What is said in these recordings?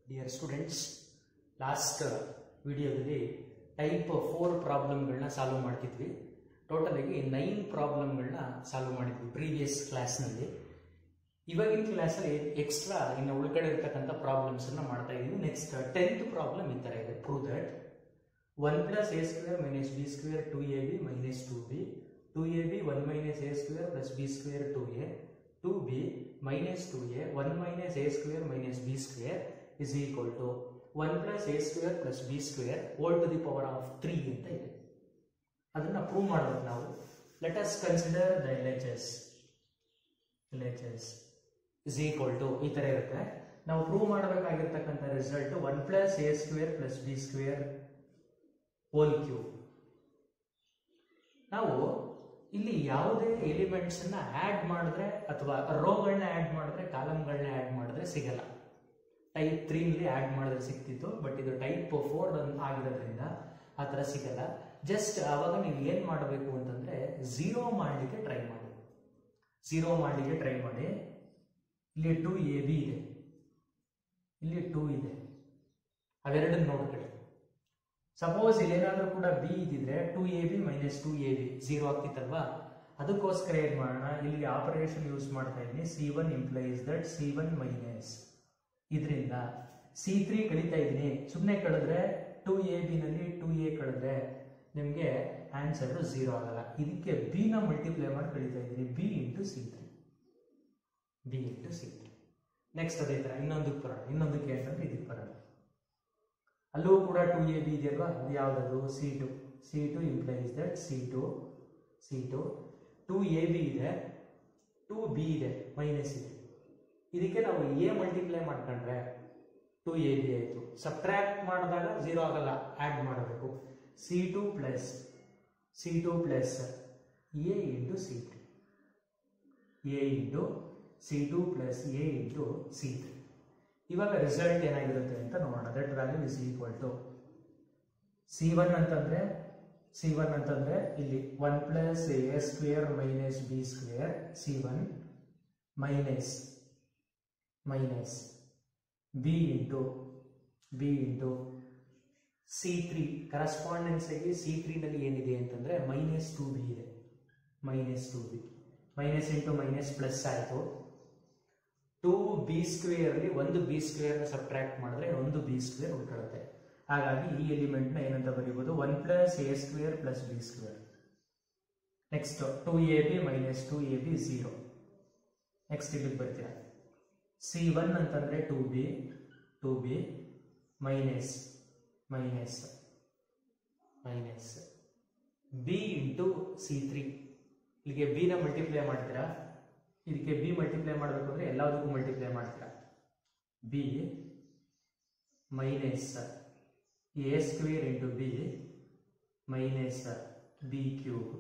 dear students last ವಿಡಿಯೋದಲ್ಲಿ type four ಪ್ರಾಬ್ಲಮ್ಗಳನ್ನ solve ಮಾಡ್ತಿದ್ವಿ ಟೋಟಲ್ ಆಗಿ ನೈನ್ ಪ್ರಾಬ್ಲಮ್ಗಳನ್ನ ಸಾಲ್ವ್ ಮಾಡಿದ್ವಿ ಪ್ರೀವಿಯಸ್ ಕ್ಲಾಸ್ನಲ್ಲಿ ಇವಾಗಿನ ಕ್ಲಾಸಲ್ಲಿ ಎಕ್ಸ್ಟ್ರಾ ಇನ್ನು ಉಳ್ಗಡೆ ಇರ್ತಕ್ಕಂಥ ಪ್ರಾಬ್ಲಮ್ಸನ್ನು ಮಾಡ್ತಾ ಇದ್ದೀವಿ ನೆಕ್ಸ್ಟ್ ಟೆಂತ್ ಪ್ರಾಬ್ಲಮ್ ಈ ಥರ ಇದೆ prove that one plus a square minus b square two a b minus two b two a b one minus a square plus b square two a two b minus two a one minus a square minus b square is equal to one plus a square plus b square whole to the power of three ಅಂತ ಇದೆ ಅದನ್ನ prove ಮಾಡಬೇಕು ನಾವು let us consider the L H S L H S is equal to ಈ ಥರ ಇರುತ್ತೆ ನಾವು prove ಮಾಡಬೇಕಾಗಿರ್ತಕ್ಕಂಥ result one plus a square plus b square whole cube ನಾವು ಇಲ್ಲಿ ಯಾವುದೇ ಎಲಿಮೆಂಟ್ಸ್ ಅನ್ನ ಆಡ್ ಮಾಡಿದ್ರೆ ಅಥವಾ ರೋಗಳನ್ನ ಆಡ್ ಮಾಡಿದ್ರೆ ಕಾಲಮ್ಗಳನ್ನ ಆಡ್ ಮಾಡಿದ್ರೆ ಸಿಗಲ್ಲ ಟೈಪ್ ತ್ರೀನಲ್ಲಿ ಆಡ್ ಮಾಡಿದ್ರೆ ಸಿಕ್ತಿತ್ತು ಬಟ್ ಇದು ಟೈಪ್ ಫೋರ್ ಆಗಿರೋದ್ರಿಂದ ಆ ಥರ ಸಿಗಲ್ಲ ಜಸ್ಟ್ ಆವಾಗ ನೀವು ಏನು ಮಾಡಬೇಕು ಅಂತಂದ್ರೆ ಝೀರೋ ಮಾಡಲಿಕ್ಕೆ ಟ್ರೈ ಮಾಡಿ ಝೀರೋ ಮಾಡಲಿಕ್ಕೆ ಟ್ರೈ ಮಾಡಿ ಇಲ್ಲಿ ಟು ಎ ಬಿ ಇದೆ ಇಲ್ಲಿ ಟೂ ಇದೆ ಅವೆರಡನ್ನ ನೋಡ್ಕೊಳ್ಳಿ ಸಪೋಸ್ ಇಲ್ಲೇನಾದ್ರೂ ಕೂಡ ಬಿ ಇದ್ದಿದ್ರೆ two a b minus two a b zero ಆಗ್ತಿತ್ತಲ್ವಾ ಅದಕ್ಕೋಸ್ಕರ ಏನ್ ಮಾಡೋಣ ಇಲ್ಲಿ ಆಪರೇಷನ್ ಯೂಸ್ ಮಾಡ್ತಾ ಇದ್ದೀನಿ C one implies that C one minus ಇದರಿಂದ ಸಿ ತ್ರೀ ಕಳಿತಾ ಇದ್ದೀನಿ ಸುಮ್ಮನೆ ಕಳೆದ್ರೆ ಟು ಎ ಬಿ ನಲ್ಲಿ ಟು ಎ ಕಳೆದ್ರೆ ನಿಮಗೆ ಆನ್ಸರ್ ಝೀರೋ ಆಗಲ್ಲ ಇದಕ್ಕೆ ಬಿ ನ ಮಲ್ಟಿಪ್ಲೈ ಮಾಡಿ ಕಳಿತಾ ಇದ್ದೀನಿ b into C three b into C three next ಅದೇ ಥರ ಇನ್ನೊಂದಕ್ಕೆ ಬರೋಣ ಇನ್ನೊಂದಕ್ಕೆ ಅಂತಂದ್ರೆ ಇದಕ್ಕೆ ಬರೋಣ ಅಲ್ಲೂ ಕೂಡ ಟು ಎ ಬಿ ಇದೆಯಲ್ವಾ ಅದು ಯಾವುದದು C two C two implies that C two C two two a b ಇದೆ ಟು ಬಿ ಇದೆ ಮೈನಸ್ ಇದೆ ಇದಕ್ಕೆ ನಾವು ಎ ಮಲ್ಟಿಪ್ಲೈ ಮಾಡ್ಕೊಂಡ್ರೆ ಟು ಎ ಬಿ ಆಯಿತು ಸಬ್ಟ್ರಾಕ್ಟ್ ಮಾಡಿದಾಗ ಝೀರೋ ಆಗಲ್ಲ ಆ್ಯಡ್ ಮಾಡಬೇಕು C two plus C two plus a into C three a into C two plus a into C three ಇವಾಗ ರಿಸಲ್ಟ್ ಏನಾಗಿರುತ್ತೆ ಅಂತ ನೋಡೋಣ that value is equal to C one ಅಂತಂದ್ರೆ C one ಅಂತಂದ್ರೆ ಇಲ್ಲಿ one plus a square minus b square C one minus minus b into b into C three correspondence ಆಗಿ C ತ್ರೀನಲ್ಲಿ ಏನಿದೆ ಅಂತಂದ್ರೆ ಮೈನಸ್ ಟು ಬಿ ಇದೆ minus two b minus into minus plus ಆಯಿತು two b square ಅಲ್ಲಿ ಒಂದು B square subtract ಮಾಡಿದ್ರೆ ಒಂದು ಬಿ ಸ್ಕ್ವೇರ್ ಉಳ್ಕೊಳ್ಳುತ್ತೆ ಹಾಗಾಗಿ ಈ ಎಲಿಮೆಂಟ್ ನ ಏನಂತ ಬರೀಬಹುದು one plus a square plus b square next two a b minus two a b zero next ಇಲ್ಲಿಗೆ ಬರ್ತೀರಾ ಸಿ ಒನ್ ಅಂತಂದ್ರೆ two b two b minus minus minus b into C three ಇಲ್ಲಿಗೆ b ನ multiply ಮಾಡ್ತೀರಾ ಇದಕ್ಕೆ b multiply ಮಾಡಬೇಕು ಅಂದರೆ ಎಲ್ಲದಕ್ಕೂ ಮಲ್ಟಿಪ್ಲೈ ಮಾಡ್ತೀರಾ b minus a square into b minus b cube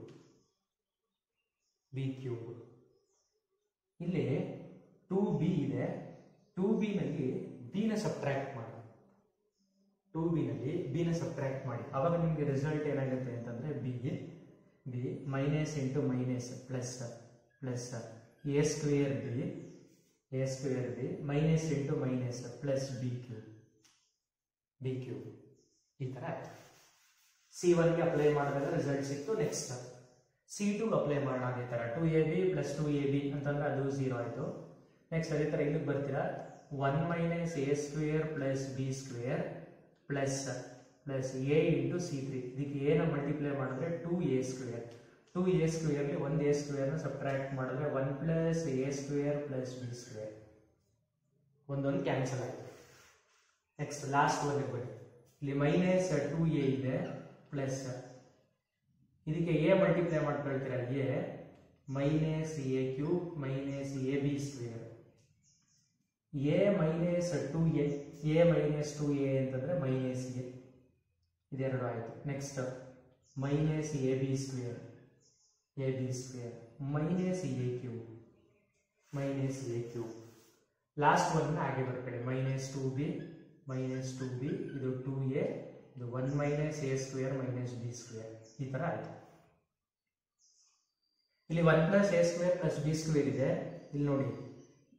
b cube ಇಲ್ಲಿ ಟೂ ಬಿ ಇದೆ ಟೂ ಬಿನಲ್ಲಿ ಬಿನ ಸಬ್ಟ್ರಾಕ್ಟ್ ಮಾಡಿ ಟೂ ಬಿನಲ್ಲಿ ಬಿನ ಸಬ್ಟ್ರಾಕ್ಟ್ ಮಾಡಿ ಅವಾಗ ನಿಮಗೆ ರಿಸಲ್ಟ್ ಏನಾಗುತ್ತೆ ಅಂತಂದ್ರೆ b b minus into minus plus plus a square b a square b minus into minus plus b cube b cube ಈ ಥರ ಆಯ್ತು ಸಿ ಒನ್ಗೆ ಅಪ್ಲೈ ಮಾಡಿದಾಗ ರಿಸಲ್ಟ್ ಸಿಕ್ತು ನೆಕ್ಸ್ಟ್ ಸಿ ಟು ಅಪ್ಲೈ ಮಾಡೋಣ ಅದೇ ಥರ two a b plus two a b ಅಂತಂದ್ರೆ ಅದು ಝೀರೋ ಆಯಿತು ನೆಕ್ಸ್ಟ್ ಅದೇ ಥರ ಇಲ್ಲಿಗೆ ಬರ್ತೀರಾ one minus a square plus b square plus plus a into C three ಇದಕ್ಕೆ ಎನ ಮಲ್ಟಿಪ್ಲೈ ಮಾಡಿದ್ರೆ two a square two a ಸ್ಕ್ವೇರ್ಲಿ ಒಂದು ಎ ಸ್ಕ್ವೇರ್ನ ಸಬ್ಟ್ರಾಕ್ಟ್ ಮಾಡಿದ್ರೆ one plus a square plus b square ಒಂದೊಂದು ಕ್ಯಾನ್ಸಲ್ ಆಯಿತು ನೆಕ್ಸ್ಟ್ ಲಾಸ್ಟ್ ಒನ್ ಬನ್ನಿ ಇಲ್ಲಿ ಮೈನಸ್ ಟೂ ಎ ಇದೆ ಪ್ಲಸ್ ಇದಕ್ಕೆ ಎ ಮಲ್ಟಿಪ್ಲೈ ಮಾಡ್ಕೊಳ್ತೀರಾ a minus a cube minus a b square a minus two a a minus two a ಅಂತಂದ್ರೆ minus a ಇದೆರಡು ಆಯಿತು next minus a b square a b square minus a cube minus a cube last one ಹಾಗೆ ಬರ್ಕೊಳ್ಳಿ minus two b minus two b ಇದು two a ಇದು one minus a square minus b square ಈ ಥರ ಆಯಿತು ಇಲ್ಲಿ one plus a square plus b square ಇದೆ ಇಲ್ಲಿ ನೋಡಿ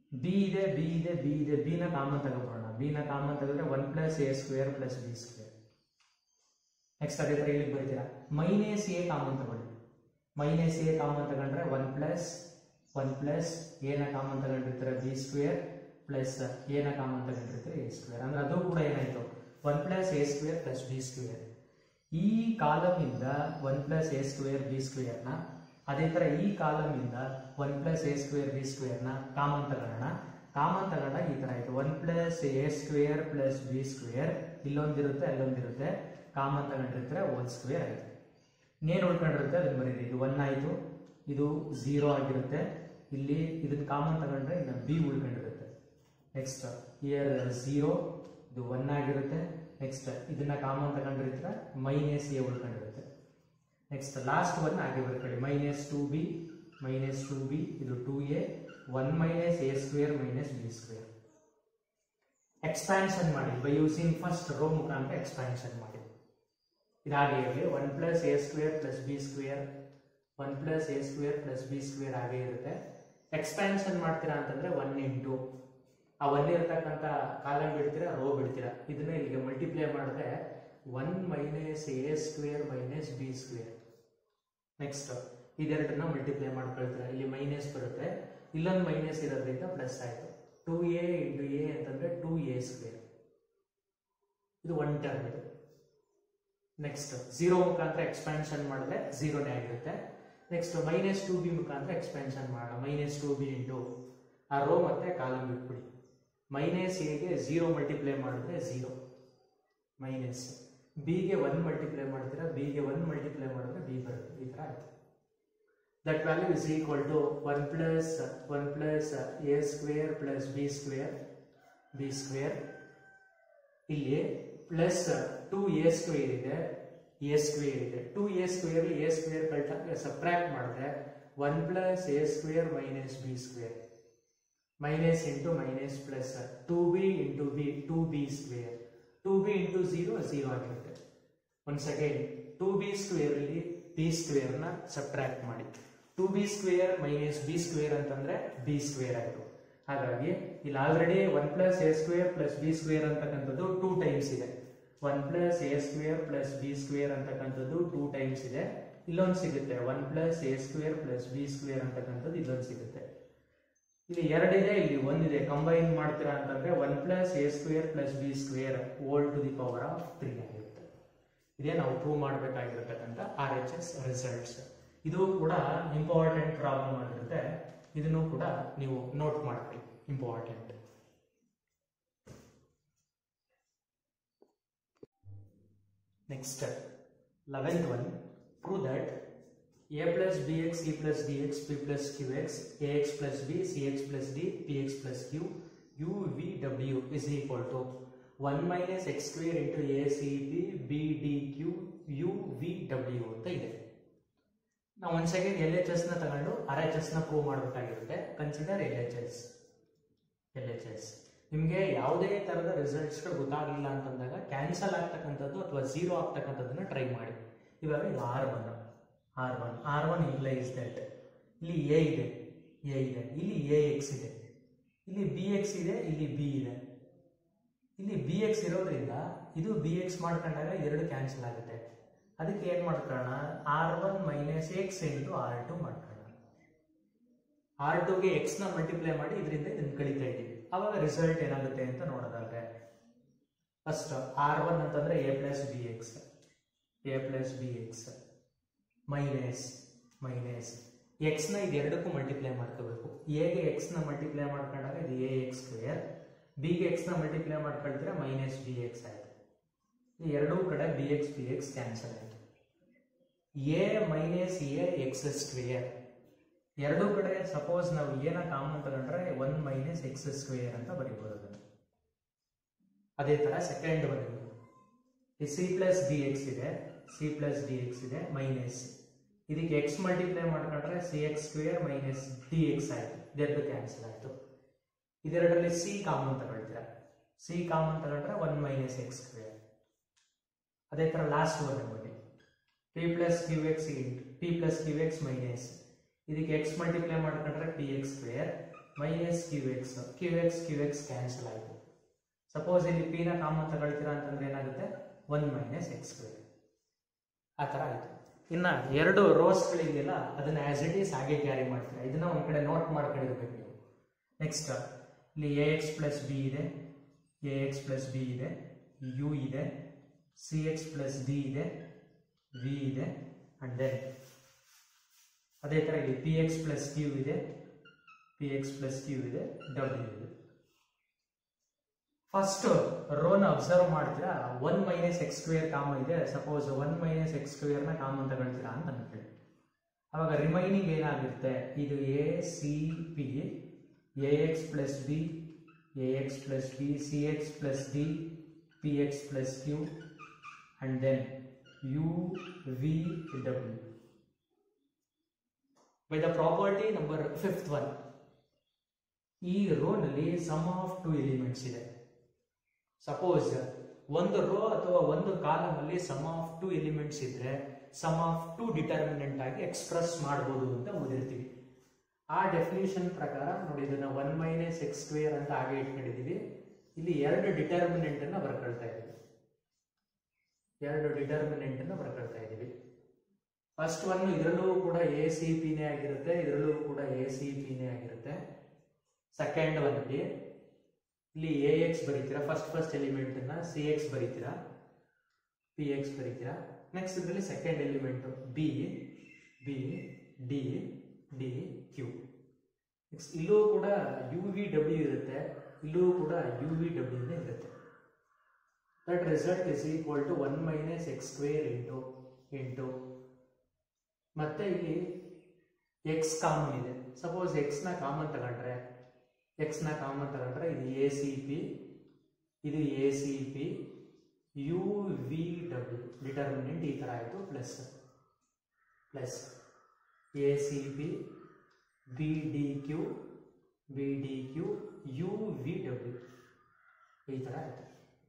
ಬಿ ಇದೆ ಬಿ ಇದೆ ಬಿ ಇದೆ ಬಿ ನ ಕಾಮನ್ ತಗೋಬೋಣ ಬಿ ನ ಕಾಮನ್ ತೆಗೆದ್ರೆ one plus a square plus b square next ಅದೇ ತರ ಇಲ್ಲಿ ಬರೀತೀರಾ ಮೈನಸ್ ಎ ಕಾಮನ್ ತಗೊಳ್ಳಿ ಮೈನಸ್ ಎ ಕಾಮನ್ ತಗೊಂಡ್ರೆ ಒನ್ ಪ್ಲಸ್ ಒನ್ ಪ್ಲಸ್ ಎನ ಕಾಮನ್ ತಗೊಂಡಿರ್ತಾರೆ ಬಿ ಸ್ಕ್ವೇರ್ ಪ್ಲಸ್ ಎನ ಕಾಮನ್ ತಗೊಂಡಿರ್ತಾರೆ ಎ ಸ್ಕ್ವೇರ್ ಅಂದ್ರೆ ಅದು ಕೂಡ ಏನಾಯ್ತು one plus a square plus b square ಈ ಕಾಲಮ್ ಇಂದ one plus a square b square ನ ಅದೇ ತರ ಈ ಕಾಲಮ್ ಇಂದ one plus a square b square ನ ಕಾಮನ್ ತಗೋಣ ಕಾಮನ್ ತಗೊಂಡಾಗ ಈ ತರ ಆಯ್ತು one plus a square plus b square ಇಲ್ಲೊಂದಿರುತ್ತೆ ಅಲ್ಲೊಂದಿರುತ್ತೆ ಕಾಮನ್ ತಗೊಂಡಿರ್ತಾರೆ ಹೋಲ್ ಸ್ಕ್ವೇರ್ ಆಯ್ತು ಇನ್ನೇನು ಉಳ್ಕೊಂಡಿರುತ್ತೆ ಅದನ್ನ ಬರೀರಿ ಇದು ಒನ್ ಆಯಿತು ಇದು ಝೀರೋ ಆಗಿರುತ್ತೆ ಇಲ್ಲಿ ಇದನ್ನ ಕಾಮನ್ ತಗೊಂಡ್ರೆ ಇನ್ನು ಬಿ ಉಳ್ಕೊಂಡಿರುತ್ತೆ ನೆಕ್ಸ್ಟ್ ಇಯರ್ ಝೀರೋ ಇದು ಒನ್ ಆಗಿರುತ್ತೆ ನೆಕ್ಸ್ಟ್ ಇದನ್ನ ಕಾಮನ್ ತಗೊಂಡಿರ್ತೀರ ಮೈನಸ್ ಎ ಉಳ್ಕೊಂಡಿರುತ್ತೆ ನೆಕ್ಸ್ಟ್ ಲಾಸ್ಟ್ ಒನ್ ಹಾಗೆ ಬರ್ಕೊಳ್ಳಿ minus two b minus two b ಇದು two a one minus a square minus b square expansion ಮಾಡಿ ಬೈ ಯೂಸಿಂಗ್ ಫಸ್ಟ್ ರೋ ಮುಖಾಂತರ ಎಕ್ಸ್ಪ್ಯಾನ್ಷನ್ ಮಾಡಿ ಇದಾಗೆ ಇರಲಿ one plus a square plus b square one plus a square plus b square ಹಾಗೆ ಇರುತ್ತೆ expansion ಮಾಡ್ತೀರಾ ಅಂತಂದ್ರೆ ಒನ್ ಇಂಟು ಆ ಒನ್ ಇರ್ತಕ್ಕಂಥ ಕಾಲಮ್ ಬಿಡ್ತೀರಾ ರೋ ಬಿಡ್ತೀರಾ ಇದನ್ನ ಇಲ್ಲಿಗೆ ಮಲ್ಟಿಪ್ಲೈ ಮಾಡಿದ್ರೆ one minus a square minus b square next ಇದೆರಡನ್ನ ಮಲ್ಟಿಪ್ಲೈ ಮಾಡ್ಕೊಳ್ತೀರಾ ಇಲ್ಲಿ ಮೈನಸ್ ಬರುತ್ತೆ ಇಲ್ಲೊಂದು ಮೈನಸ್ ಇರೋದ್ರಿಂದ ಪ್ಲಸ್ ಆಯಿತು ಟೂ ಎ ಇಂಟು ಎ ಅಂತಂದ್ರೆ ಟೂ ಎ ಸ್ಕ್ವೇರ್ ಇದು ಒನ್ ಟರ್ಮ್ ಇದು ನೆಕ್ಸ್ಟ್ ಝೀರೋ ಮುಖಾಂತರ ಎಕ್ಸ್ಪ್ಯಾನ್ಷನ್ ಮಾಡಿದ್ರೆ ಝೀರೋನೇ ಆಗಿರುತ್ತೆ ನೆಕ್ಸ್ಟ್ ಮೈನಸ್ ಟು ಬಿ ಮುಖಾಂತರ ಎಕ್ಸ್ಪ್ಯಾನ್ಷನ್ ಮಾಡೋಣ ಮೈನಸ್ ಟು ಬಿ ಇಂಟು ಆ ರೋ ಮತ್ತೆ ಕಾಲಮ್ ಬಿಟ್ಬಿಡಿ ಮೈನಸ್ ಎಗೆ ಝೀರೋ ಮಲ್ಟಿಪ್ಲೈ ಮಾಡಿದ್ರೆ ಝೀರೋ ಮೈನಸ್ ಬಿಗೆ ಒನ್ ಮಲ್ಟಿಪ್ಲೈ ಮಾಡ್ತೀರಾ ಬಿಗೆ ಒನ್ ಮಲ್ಟಿಪ್ಲೈ ಮಾಡಿದ್ರೆ ಬಿ ಬರುತ್ತೆ ಈ ಥರ ಆಯ್ತು that value is equal to one plus one plus a square plus b square b square ಇಲ್ಲಿ ಪ್ಲಸ್ ಟೂ ಎ ಸ್ಕ್ವೇರ್ ಇದೆ ಎ ಸ್ಕ್ವೇರ್ ಇದೆ two a square a square ಕಳ್ಟ ಸಪ್ರಾಕ್ಟ್ ಮಾಡಿದ್ರೆ one plus a square minus b square minus into minus plus two b into b two b square two b into zero zero ಆಗಿರುತ್ತೆ once again two b square ಅಲ್ಲಿ b square ನ subtract ಮಾಡಿ two b square minus b square ಅಂತಂದ್ರೆ b square ಆಯಿತು ಹಾಗಾಗಿ ಇಲ್ಲಿ already one plus a square plus b square ಅಂತಕ್ಕಂಥದ್ದು two times ಇದೆ one plus a square plus b square ಅಂತಕ್ಕಂಥದ್ದು ಟೂ ಟೈಮ್ಸ್ ಇದೆ ಇಲ್ಲೊಂದು ಸಿಗುತ್ತೆ one plus a square plus b square ಅಂತಕ್ಕಂಥದ್ದು ಇಲ್ಲೊಂದು ಸಿಗುತ್ತೆ ಇಲ್ಲಿ ಎರಡಿದೆ ಇಲ್ಲಿ ಒಂದಿದೆ ಕಂಬೈನ್ ಮಾಡ್ತೀರಾ ಅಂತಂದ್ರೆ one plus a square plus b square whole to the power of three ಆಗಿರುತ್ತೆ ಇದೇ ನಾವು ಪ್ರೂವ್ ಮಾಡಬೇಕಾಗಿರ್ತಕ್ಕಂಥ ಆರ್ ಎಚ್ ಎಸ್ ರಿಸಲ್ಟ್ಸ್ ಇದು ಕೂಡ ಇಂಪಾರ್ಟೆಂಟ್ ಪ್ರಾಬ್ಲಮ್ ಆಗಿರುತ್ತೆ ಇದನ್ನು ಕೂಡ ನೀವು ನೋಟ್ ಮಾಡ್ಕೊಳ್ಳಿ important next eleventh one prove that a plus bx c plus dx p plus qx ax plus b cx plus d px plus q u v w is equal to 1 minus x square into a c b b d q u v w ಅಂತ ಇದೆ ನಾವು ಒಂದ್ second L H S ನ ತಗೊಂಡು R H S ನ prove ಮಾಡಬೇಕಾಗಿರುತ್ತೆ consider L H S L H S ನಿಮಗೆ ಯಾವುದೇ ತರದ ರಿಸಲ್ಟ್ಸ್ ಗೊತ್ತಾಗಲಿಲ್ಲ ಅಂತಂದಾಗ ಕ್ಯಾನ್ಸಲ್ ಆಗ್ತಕ್ಕಂಥದ್ದು ಅಥವಾ ಝೀರೋ ಆಗ್ತಕ್ಕಂಥದ್ದನ್ನ ಟ್ರೈ ಮಾಡಿ ಇವಾಗ ಇದು R one R one R one implies that ಇಲ್ಲಿ ಎ ಇದೆ ಎ ಇದೆ ಇಲ್ಲಿ ಎ ಎಕ್ಸ್ ಇದೆ ಇಲ್ಲಿ ಬಿ ಎಕ್ಸ್ ಇದೆ ಇಲ್ಲಿ ಬಿ ಇದೆ ಇಲ್ಲಿ ಬಿ ಎಕ್ಸ್ ಇರೋದ್ರಿಂದ ಇದು ಬಿ ಎಕ್ಸ್ ಮಾಡ್ಕೊಂಡಾಗ ಎರಡು ಕ್ಯಾನ್ಸಲ್ ಆಗುತ್ತೆ ಅದಕ್ಕೆ ಏನು ಮಾಡ್ಕೊಳ್ಳೋಣ R one minus x into R two ಮಾಡ್ಕೊಳ್ಳೋಣ ಆರ್ ಟುಗೆ ಎಕ್ಸ್ ನ ಮಲ್ಟಿಪ್ಲೈ ಮಾಡಿ ಇದರಿಂದ ಇದನ್ನ ಕಳಿತಾ ಇದ್ದೀವಿ ಅವಾಗ ರಿಸಲ್ಟ್ ಏನಾಗುತ್ತೆ ಅಂತ ನೋಡೋದಾದ್ರೆ ಫಸ್ಟ್ ಆರ್ ಒನ್ ಅಂತಂದ್ರೆ a plus b x a plus b x minus minus x ನ ಇದೆರಡಕ್ಕೂ ಮಲ್ಟಿಪ್ಲೈ ಮಾಡ್ಕೋಬೇಕು ಎಗೆ ಎಕ್ಸ್ ನ ಮಲ್ಟಿಪ್ಲೈ ಮಾಡ್ಕೊಂಡಾಗ ಇದು ಎ ಎಕ್ಸ್ ಸ್ಕ್ವೇರ್ ಬಿಗೆ ಎಕ್ಸ್ ನ ಮಲ್ಟಿಪ್ಲೈ ಮಾಡ್ಕೊಳ್ತೀರಾ ಮೈನಸ್ ಬಿ ಎಕ್ಸ್ ಆಯ್ತು ಈ ಎರಡೂ ಕಡೆ b x b x cancel ಆಯ್ತು a minus a x square ಎರಡೂ ಕಡೆ ಸಪೋಸ್ ನಾವು ಏನ ಕಾಮನ್ ತಗೊಂಡ್ರೆ ಒನ್ ಮೈನಸ್ ಎಕ್ಸ್ ಸ್ಕ್ವೇರ್ ಅಂತ ಬರೀಬಹುದು ಅದನ್ನು ಅದೇ ತರ ಸೆಕೆಂಡ್ ಒಂದು ಸಿ ಪ್ಲಸ್ ಡಿ ಎಕ್ಸ್ ಇದೆ ಸಿ ಪ್ಲಸ್ ಡಿ ಎಕ್ಸ್ ಇದೆ ಮೈನಸ್ ಇದಕ್ಕೆ ಎಕ್ಸ್ ಮಲ್ಟಿಪ್ಲೈ ಮಾಡ್ಕೊಂಡ್ರೆ c x square minus d x ಆಯ್ತು ಇದೆರಡು ಕ್ಯಾನ್ಸಲ್ ಆಯ್ತು ಇದೆರಡರಲ್ಲಿ ಸಿ ಕಾಮನ್ ತಗೊಳ್ತೀರಾ ಸಿ ಕಾಮನ್ ತಗೊಂಡ್ರೆ ಒನ್ ಮೈನಸ್ ಎಕ್ಸ್ ಸ್ಕ್ವೇರ್ ಅದೇ ತರ ಲಾಸ್ಟ್ ಒನ್ ನೋಡಿ p plus q x into p plus q x minus ಇದಕ್ಕೆ ಎಕ್ಸ್ ಮಲ್ಟಿಪ್ಲೈ ಮಾಡ್ಕೊಂಡ್ರೆ p x square minus q x q x q x cancel ಆಯಿತು suppose ಇಲ್ಲಿ p ನ common ತಗೊಳ್ತೀರಾ ಅಂತಂದ್ರೆ ಏನಾಗುತ್ತೆ ಒನ್ ಮೈನಸ್ ಎಕ್ಸ್ ಸ್ಕ್ವೇರ್ ಆ ಥರ ಆಯಿತು ಇನ್ನ ಎರಡು ರೋಸ್ಗಳಿದೆಯಲ್ಲ ಅದನ್ನ ಆಸ್ ಇಟ್ ಈಸ್ ಹಾಗೆ ಕ್ಯಾರಿ ಮಾಡ್ತೀರಾ ಇದನ್ನ ಒಂದ್ ಕಡೆ ನೋಟ್ ಮಾಡ್ಕೊಂಡಿರ್ಬೇಕು ನೀವು ನೆಕ್ಸ್ಟ್ ಇಲ್ಲಿ ಎ ಎಕ್ಸ್ ಪ್ಲಸ್ ಬಿ ಇದೆ ಎ ಎಕ್ಸ್ ಪ್ಲಸ್ ಬಿ ಇದೆ ಯು ಇದೆ ಸಿ ಎಕ್ಸ್ ಪ್ಲಸ್ ಡಿ ಇದೆ ವಿ ಇದೆ ಅಂಡ್ ದೆನ್ ಅದೇ ಥರ ಇಲ್ಲಿ ಪಿ ಎಕ್ಸ್ ಪ್ಲಸ್ ಕ್ಯೂ ಇದೆ ಪಿ ಎಕ್ಸ್ ಪ್ಲಸ್ ಕ್ಯೂ ಇದೆ ಡಬ್ಲ್ಯೂ ಇದೆ ಫಸ್ಟ್ ರೋನ ಅಬ್ಸರ್ವ್ ಮಾಡ್ತೀರಾ one minus x square common ಇದೆ suppose one minus x square ನ ಕಾಮನ್ ತಗೊಳ್ತೀರಾ ಅಂತ ಅನ್ಕೊಳ್ಳಿ ಅವಾಗ ರಿಮೈನಿಂಗ್ ಏನಾಗುತ್ತೆ ಇದು a c p a x plus b a x plus b c x plus d p x plus q and then u v ಡಬ್ಲ್ಯೂ by the property number fifth one ಈ ರೋನಲ್ಲಿ sum of two elements ಇದೆ suppose ಒಂದು row ಅಥವಾ ಒಂದು column ಅಲ್ಲಿ sum of two elements ಇದ್ರೆ sum of two determinant ಆಗಿ ಎಕ್ಸ್ಪ್ರೆಸ್ ಮಾಡಬಹುದು ಅಂತ ಓದಿರ್ತೀವಿ ಆ ಡೆಫಿನೇಷನ್ ಪ್ರಕಾರ ನೋಡಿ ಇದನ್ನ ಒನ್ ಮೈನಸ್ ಎಕ್ಸ್ ಸ್ಕ್ವೇರ್ ಅಂತ ಹಾಗೆ ಇಟ್ಕೊಂಡಿದೀವಿ ಇಲ್ಲಿ ಎರಡು ಡಿಟರ್ಮಿನೆಂಟ್ ಅನ್ನ ಬರ್ಕೊಳ್ತಾ ಇದ್ದೀವಿ ಎರಡು ಡಿಟರ್ಮಿನೆಂಟ್ ಅನ್ನ ಬರ್ಕೊಳ್ತಾ ಇದ್ದೀವಿ ಫಸ್ಟ್ ಒನ್ ಇದರಲ್ಲೂ ಕೂಡ ಎ ಸಿ ಪಿನೇ ಆಗಿರುತ್ತೆ ಇದರಲ್ಲೂ ಕೂಡ ಎ ಸಿ ಪಿನೇ ಆಗಿರುತ್ತೆ ಸೆಕೆಂಡ್ ಒನ್ಗೆ ಇಲ್ಲಿ ಎ ಎಕ್ಸ್ ಬರೀತೀರಾ ಫಸ್ಟ್ ಫಸ್ಟ್ ಎಲಿಮೆಂಟ್ ಅನ್ನ ಸಿ ಎಕ್ಸ್ ಬರೀತೀರಾ ಪಿ ಎಕ್ಸ್ ಬರೀತೀರಾ ನೆಕ್ಸ್ಟ್ ಇದರಲ್ಲಿ second element b b d d q next ಇಲ್ಲೂ ಕೂಡ ಯು ವಿ ಡಬ್ಲ್ಯೂ ಇರುತ್ತೆ ಇಲ್ಲೂ ಕೂಡ ಯು ವಿ ಡಬ್ಲ್ಯೂನೇ ಇರುತ್ತೆ that result is equal to one minus x square into into ಮತ್ತೆ ಇಲ್ಲಿ ಎಕ್ಸ್ ಕಾಮನ್ ಇದೆ ಸಪೋಸ್ ಎಕ್ಸ್ ನ ಕಾಮನ್ ತಗೊಂಡ್ರೆ ಎಕ್ಸ್ ನ ಕಾಮನ್ ತಗೊಂಡ್ರೆ ಇದು ಎ ಸಿ ಪಿ ಇದು a c p u v ಡಬ್ಲ್ಯೂ ಡಿಟರ್ಮಿನೆಂಟ್ ಈ ಥರ ಆಯಿತು plus plus a c p b d q b d q u v ಡಬ್ಲ್ಯೂ ಈ ಥರ ಆಯಿತು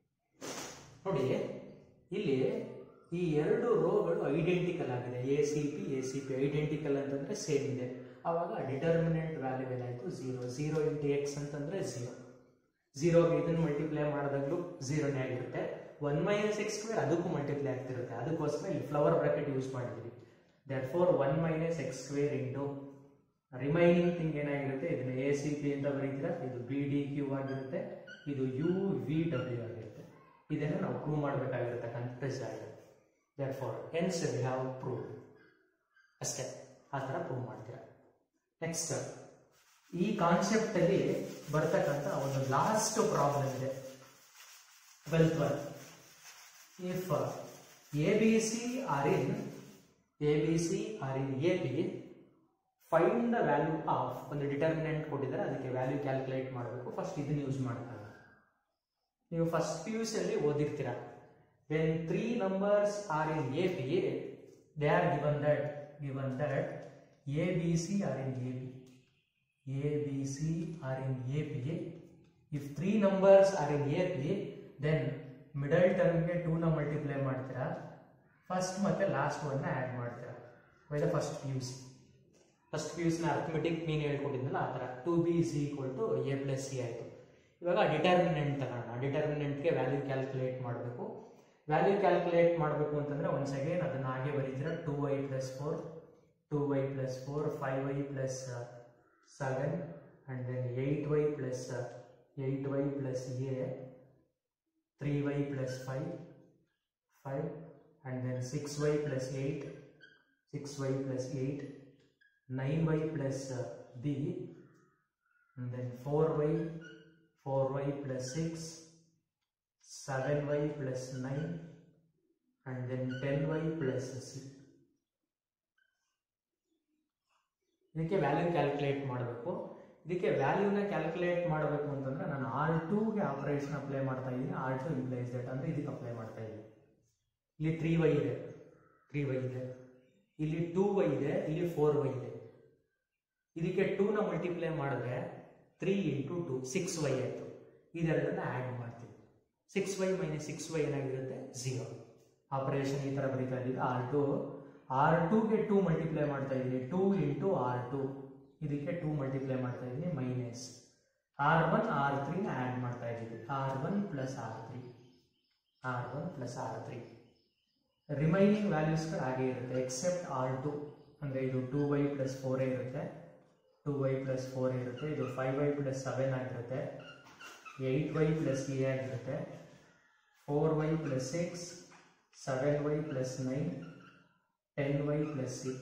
ನೋಡಿ ಇಲ್ಲಿ ಈ ಎರಡು ರೋಗಳು ಐಡೆಂಟಿಕಲ್ ಆಗಿದೆ a c p a c p identical ಅಂತಂದ್ರೆ ಸೇಮ್ ಇದೆ ಆವಾಗ ಡಿಟರ್ಮಿನೆಂಟ್ ವ್ಯಾಲ್ಯೂ ಏನಾಯಿತು ಝೀರೋ ಝೀರೋ ಇಂಟು ಎಕ್ಸ್ ಅಂತಂದ್ರೆ ಝೀರೋ ಝೀರೋಗೆ ಇದನ್ನು ಮಲ್ಟಿಪ್ಲೈ ಮಾಡಿದಾಗಲೂ ಝೀರೋನೇ ಆಗಿರುತ್ತೆ ಒನ್ ಮೈನಸ್ ಎಕ್ಸ್ ಸ್ಕ್ವೇರ್ ಅದಕ್ಕೂ ಮಲ್ಟಿಪ್ಲೈ ಆಗ್ತಿರುತ್ತೆ ಅದಕ್ಕೋಸ್ಕರ ಇಲ್ಲಿ ಫ್ಲವರ್ ಬ್ರಾಕೆಟ್ ಯೂಸ್ ಮಾಡಿದ್ವಿ that for one minus x square into remaining thing ಏನಾಗಿರುತ್ತೆ ಇದನ್ನ ಎ ಸಿ ಪಿ ಅಂತ ಬರೀತೀರಾ ಇದು ಬಿ ಡಿ ಕ್ಯೂ ಆಗಿರುತ್ತೆ ಇದು ಯು ವಿ ಡಬ್ಲ್ಯೂ ಆಗಿರುತ್ತೆ ಇದನ್ನು ನಾವು ಪ್ರೂವ್ ಮಾಡಬೇಕಾಗಿರ್ತಕ್ಕಂಥ result that for hence we have prove ಅಷ್ಟೇ ಆ ಥರ ಪ್ರೂವ್ ಮಾಡ್ತೀರಾ ನೆಕ್ಸ್ಟ್ ಈ ಕಾನ್ಸೆಪ್ಟ್ ಅಲ್ಲಿ ಬರ್ತಕ್ಕಂಥ ಒಂದು ಲಾಸ್ಟ್ ಪ್ರಾಬ್ಲಮ್ ಇದೆ twelfth one if a B c are in A B c are in A B find the value of ಒಂದು ಡಿಟರ್ಮಿನೆಂಟ್ ಕೊಟ್ಟಿದ್ದಾರೆ ಅದಕ್ಕೆ ವ್ಯಾಲ್ಯೂ ಕ್ಯಾಲ್ಕುಲೇಟ್ ಮಾಡಬೇಕು ಫಸ್ಟ್ ಇದನ್ನ ಯೂಸ್ ಮಾಡ್ತಾರೆ ನೀವು ಫಸ್ಟ್ ಪಿ ಯು ಸಿಯಲ್ಲಿ ಓದಿರ್ತೀರಾ when three numbers are in A B they are given that given that a B c are in A B a B c are in A B if three numbers are in A B then middle ಟರ್ಮ್ಗೆ ಟೂನ multiply ಮಾಡ್ತೀರಾ first ಮತ್ತೆ last ಒನ್ನ add ಮಾಡ್ತೀರಾ by the first P U C first P U ಸಿನ arithmetic mean ಹೇಳ್ಕೊಟ್ಟಿದ್ನಲ್ಲ ಆ ಥರ two b is equal to a plus C ಆಯಿತು ಇವಾಗ ಡಿಟರ್ಮಿನೆಂಟ್ ತಗೋಣ ಡಿಟರ್ಮಿನೆಂಟ್ಗೆ ವ್ಯಾಲ್ಯೂ ಕ್ಯಾಲ್ಕುಲೇಟ್ ಮಾಡಬೇಕು ವ್ಯಾಲ್ಯೂ ಕ್ಯಾಲ್ಕುಲೇಟ್ ಮಾಡಬೇಕು ಅಂತಂದ್ರೆ ಒನ್ಸ್ ಅಗೇನ್ ಅದನ್ನ ಹಾಗೆ ಬರೀತೀರಾ two y plus four two y plus four five y plus seven and then eight y plus eight y plus a three y plus five five and then six y plus eight six y plus eight nine y plus b and then 4y 4y plus 6 7y plus 9 and then 10y plus 6 ಇದಕ್ಕೆ value calculate ಮಾಡಬೇಕು ಇದಕ್ಕೆ ವ್ಯಾಲ್ಯೂನ calculate ಮಾಡಬೇಕು ಅಂತಂದ್ರೆ ನಾನು R ಟೂಗೆ operation apply ಮಾಡ್ತಾ ಇದ್ದೀನಿ R to implies that ಅಂದ್ರೆ ಇದಕ್ಕೆ ಅಪ್ಲೈ ಮಾಡ್ತಾ ಇದ್ದೀನಿ ಇಲ್ಲಿ ತ್ರೀ ವೈ ಇದೆ ತ್ರೀ ವೈ ಇದೆ ಇಲ್ಲಿ ಟೂ ವೈ ಇದೆ ಇಲ್ಲಿ ಫೋರ್ ವೈ ಇದೆ ಇದಕ್ಕೆ ಟೂನ ಮಲ್ಟಿಪ್ಲೈ ಮಾಡಿದ್ರೆ three into two six y ಆಯಿತು ಇದೆರಡನ್ನ ಆ್ಯಡ್ ಮಾಡ್ತೀವಿ six y minus six y ಏನಾಗಿರುತ್ತೆ ಝೀರೋ ಆಪರೇಷನ್ ಈ ಥರ ಬರೀತಾ ಇದ್ದೀವಿ ಆರ್ ಟು ಆರ್ ಟೂಗೆ ಟೂ ಮಲ್ಟಿಪ್ಲೈ ಮಾಡ್ತಾ ಇದ್ದೀವಿ ಟೂ ಇಂಟು ಆರ್ ಟು ಇದಕ್ಕೆ ಟೂ ಮಲ್ಟಿಪ್ಲೈ ಮಾಡ್ತಾ ಇದ್ದೀನಿ ಮೈನಸ್ ಆರ್ ಒನ್ ಆರ್ ತ್ರೀನ ಆ್ಯಡ್ ಮಾಡ್ತಾ ಇದ್ದೀವಿ r one plus r three r one plus r three remaining ವ್ಯಾಲ್ಯೂಸ್ಗಳು ಹಾಗೆ ಇರುತ್ತೆ ಎಕ್ಸೆಪ್ಟ್ ಆರ್ ಟು ಅಂದರೆ ಇದು ಟೂ ವೈ ಪ್ಲಸ್ ಫೋರೇ ಇರುತ್ತೆ ಟೂ ವೈ ಪ್ಲಸ್ ಫೋರ್ ಇರುತ್ತೆ ಇದು ಫೈವ್ ವೈ ಪ್ಲಸ್ ಸೆವೆನ್ ಆಗಿರುತ್ತೆ ಏಯ್ಟ್ ವೈ ಪ್ಲಸ್ ಎ ಆಗಿರುತ್ತೆ four y plus six seven y plus nine ten y plus c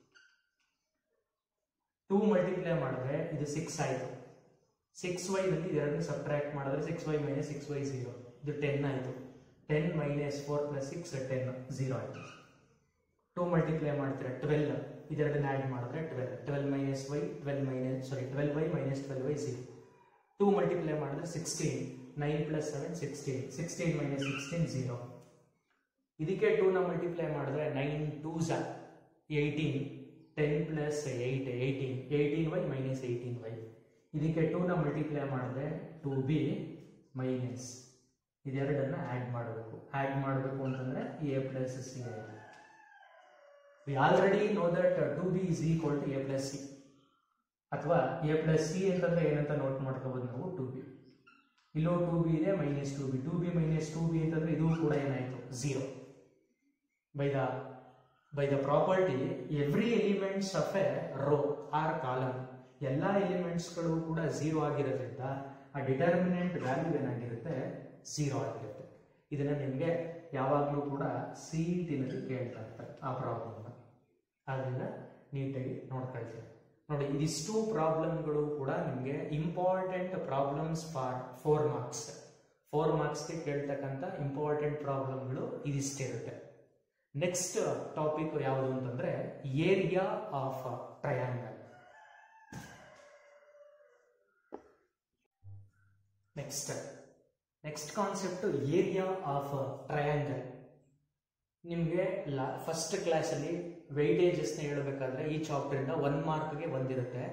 two multiply ಮಾಡಿದ್ರೆ ಇದು six ಆಯಿತು ಸಿಕ್ಸ್ ವೈನಲ್ಲಿ ಇದೆರಡನ್ನು ಸಬ್ಟ್ರಾಕ್ಟ್ ಮಾಡಿದ್ರೆ six y minus six y zero ಇದು ten ಆಯಿತು ten minus four plus six ten zero ಆಯಿತು two multiply ಮಾಡ್ತೀರಾ ಟ್ವೆಲ್ ಇದೆರಡನ್ನ ಆ್ಯಡ್ ಮಾಡಿದ್ರೆ twelve twelve minus y twelve minus sorry twelve Y minus twelve y zero two multiply ಮಾಡಿದ್ರೆ sixteen nine plus seven sixteen sixteen minus sixteen zero ಇದಕ್ಕೆ ಟೂನ multiply ಮಾಡಿದ್ರೆ nine two ಝ eighteen ten plus eight eighteen eighteen y minus eighteen y ಇದಕ್ಕೆ ಟೂನ multiply ಮಾಡಿದ್ರೆ two b minus ಇದೆರಡನ್ನ add ಮಾಡಬೇಕು ಆ್ಯಡ್ ಮಾಡಬೇಕು ಅಂತಂದ್ರೆ ಎ ಪ್ಲಸ್ ಸಿ ಆಯಿತು we already know that two b is equal to a plus c ಅಥವಾ a plus c ಅಂತಂದ್ರೆ ಏನಂತ ನೋಟ್ ಮಾಡ್ಕೋಬೋದು ನಾವು ಟು ಬಿ ಇಲ್ಲೂ ಟು ಬಿ ಇದೆ minus two b two b minus two b ಅಂತಂದ್ರೆ ಇದು ಕೂಡ ಏನಾಯಿತು zero by the by the property every elements of a row or column ಎಲ್ಲ ಎಲಿಮೆಂಟ್ಸ್ಗಳು ಕೂಡ ಝೀರೋ ಆಗಿರೋದ್ರಿಂದ ಆ ಡಿಟರ್ಮಿನೆಂಟ್ ವ್ಯಾಲ್ಯೂ ಏನಾಗಿರುತ್ತೆ ಝೀರೋ ಆಗಿರುತ್ತೆ ಇದನ್ನ ನಿಮಗೆ ಯಾವಾಗಲೂ ಕೂಡ ಸಿ ಟಿನಲ್ಲಿ ಕೇಳ್ತಾ ಇರ್ತಾರೆ ಆ ಪ್ರಾಬ್ಲಮ್ನ ಆದ್ದರಿಂದ ನೀಟಾಗಿ ನೋಡ್ಕೊಳ್ತೀವಿ ನೋಡಿ ಇದಿಷ್ಟು ಪ್ರಾಬ್ಲಮ್ಗಳು ಕೂಡ ನಿಮಗೆ important problems for four marks four ಮಾರ್ಕ್ಸ್ಗೆ ಕೇಳ್ತಕ್ಕಂಥ ಇಂಪಾರ್ಟೆಂಟ್ ಪ್ರಾಬ್ಲಮ್ಗಳು ಇದಿಷ್ಟಿರುತ್ತೆ ನೆಕ್ಸ್ಟ್ ಟಾಪಿಕ್ ಯಾವುದು ಅಂತಂದ್ರೆ area of triangle next next concept area of triangle ನಿಮಗೆ ಲಾ ಫಸ್ಟ್ ಕ್ಲಾಸಲ್ಲಿ ವೆಯ್ಟೇಜಸ್ನ ಹೇಳಬೇಕಾದ್ರೆ ಈ ಚಾಪ್ಟರಿಂದ ಒನ್ ಮಾರ್ಕ್ಗೆ ಒಂದಿರುತ್ತೆ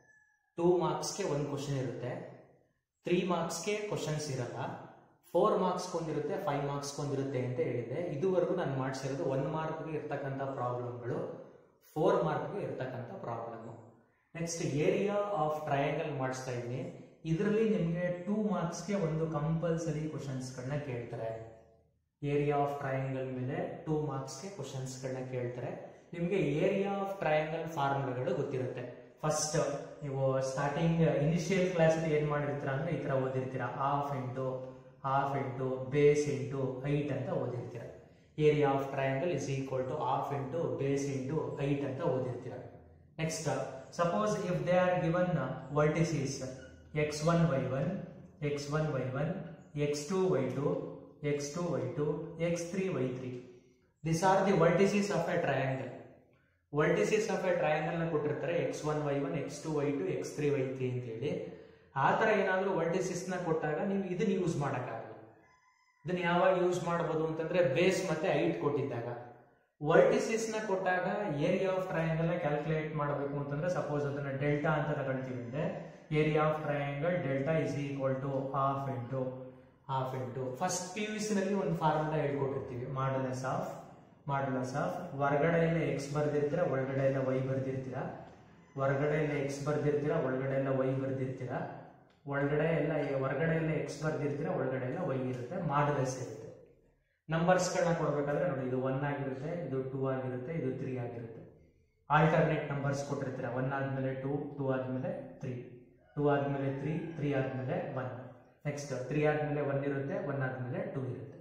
ಟೂ ಮಾರ್ಕ್ಸ್ಗೆ ಒಂದು ಕ್ವಶನ್ ಇರುತ್ತೆ ತ್ರೀ ಮಾರ್ಕ್ಸ್ಗೆ ಕ್ವಶನ್ಸ್ ಇರಲ್ಲ ಫೋರ್ ಮಾರ್ಕ್ಸ್ ಒಂದಿರುತ್ತೆ ಫೈವ್ ಮಾರ್ಕ್ಸ್ ಒಂದಿರುತ್ತೆ ಅಂತ ಹೇಳಿದೆ ಇದುವರೆಗೂ ನಾನು ಮಾಡಿಸಿರೋದು ಒನ್ ಮಾರ್ಕ್ಗೆ ಇರ್ತಕ್ಕಂಥ ಪ್ರಾಬ್ಲಮ್ಗಳು ಫೋರ್ ಮಾರ್ಕ್ಗೆ ಇರ್ತಕ್ಕಂಥ problem next area of triangle ಮಾಡಿಸ್ತಾ ಇದ್ದೀನಿ ಇದರಲ್ಲಿ ನಿಮಗೆ ಟೂ ಮಾರ್ಕ್ಸ್ಗೆ ಒಂದು ಕಂಪಲ್ಸರಿ ಕ್ವಶನ್ಸ್ಗಳನ್ನ ಕೇಳ್ತಾರೆ ಏರಿಯಾ ಆಫ್ ಟ್ರಯಾಂಗಲ್ ಮೇಲೆ ಟೂ ಮಾರ್ಕ್ಸ್ಗೆ ಕ್ವಶನ್ಸ್ಗಳನ್ನ ಕೇಳ್ತಾರೆ ನಿಮಗೆ ಏರಿಯಾ ಆಫ್ ಟ್ರಯಾಂಗಲ್ ಫಾರ್ಮುಲಾಗಳು ಗೊತ್ತಿರುತ್ತೆ ಫಸ್ಟ್ ನೀವು ಸ್ಟಾರ್ಟಿಂಗ್ ಇನಿಷಿಯಲ್ ಕ್ಲಾಸಲ್ಲಿ ಏನು ಮಾಡಿರ್ತೀರ ಅಂದ್ರೆ ಈ ಥರ ಓದಿರ್ತೀರ half into half into base into height ಅಂತ ಓದಿರ್ತೀರ area of triangle is equal to half into base into height ಅಂತ ಓದಿರ್ತೀರ next suppose if they are given vertices x one Y one x one Y one X two Y two x two Y two x three Y three this are the vertices of a triangle vertices of a triangle ನ ಕೊಟ್ಟಿರ್ತಾರೆ x one Y one X two Y two x three Y three ಅಂತೇಳಿ ಆ ಥರ ಏನಾದರೂ vertices ನ ಕೊಟ್ಟಾಗ ನೀವು ಇದನ್ನ ಯೂಸ್ ಮಾಡೋಕ್ಕಾಗಲ್ಲ ಇದನ್ನ ಯಾವಾಗ ಯೂಸ್ ಮಾಡ್ಬೋದು ಅಂತಂದ್ರೆ ಬೇಸ್ ಮತ್ತೆ ಹೈಟ್ ಕೊಟ್ಟಿದ್ದಾಗ ವರ್ಟಿಸಿಸ್ ನ ಕೊಟ್ಟಾಗ ಏರಿಯಾ ಆಫ್ ಟ್ರಯಾಂಗಲ್ ನ ಕ್ಯಾಲ್ಕುಲೇಟ್ ಮಾಡಬೇಕು ಅಂತಂದ್ರೆ ಸಪೋಸ್ ಅದನ್ನ ಡೆಲ್ಟಾ ಅಂತ ತಗೊಳ್ತೀವಿ ಅಂದ್ರೆ area of triangle delta is equal to half into half into first P U ನಲ್ಲಿ ಒಂದು ಫಾರ್ಮುಲಾ ಹೇಳ್ಕೊಟ್ಟಿರ್ತೀವಿ ಮಾಡಲಸ್ ಆಫ್ ಮಾಡಲಸ್ ಆಫ್ ಹೊರಗಡೆ ಎಲ್ಲ ಎಕ್ಸ್ ಬರ್ದಿರ್ತೀರ ಒಳಗಡೆ ಎಲ್ಲ ವೈ ಬರ್ದಿರ್ತೀರ ಹೊರಗಡೆ ಎಲ್ಲ ಎಕ್ಸ್ ಬರ್ದಿರ್ತೀರ ಒಳಗಡೆ ಎಲ್ಲ ವೈ ಬರ್ದಿರ್ತೀರ ಒಳಗಡೆ ಎಲ್ಲ ಹೊರಗಡೆ ಎಲ್ಲ ಎಕ್ಸ್ ಬರ್ದಿರ್ತೀರ ಒಳಗಡೆ ಎಲ್ಲ ವೈ ಇರುತ್ತೆ ಮಾಡಲಸ್ ಇರುತ್ತೆ ನಂಬರ್ಸ್ಗಳನ್ನ ಕೊಡ್ಬೇಕಾದ್ರೆ ನೋಡಿ ಇದು ಒನ್ ಆಗಿರುತ್ತೆ ಇದು ಟೂ ಆಗಿರುತ್ತೆ ಇದು ತ್ರೀ ಆಗಿರುತ್ತೆ ಆಲ್ಟರ್ನೇಟ್ ನಂಬರ್ಸ್ ಕೊಟ್ಟಿರ್ತೀರ ಒನ್ ಆದ್ಮೇಲೆ ಟೂ ಟೂ ಆದ್ಮೇಲೆ ತ್ರೀ ಟೂ ಆದ್ಮೇಲೆ ತ್ರೀ ತ್ರೀ ಆದ್ಮೇಲೆ ಒನ್ ನೆಕ್ಸ್ಟ್ ತ್ರೀ ಆದ್ಮೇಲೆ ಒನ್ ಇರುತ್ತೆ ಒನ್ ಆದ್ಮೇಲೆ ಟೂ ಇರುತ್ತೆ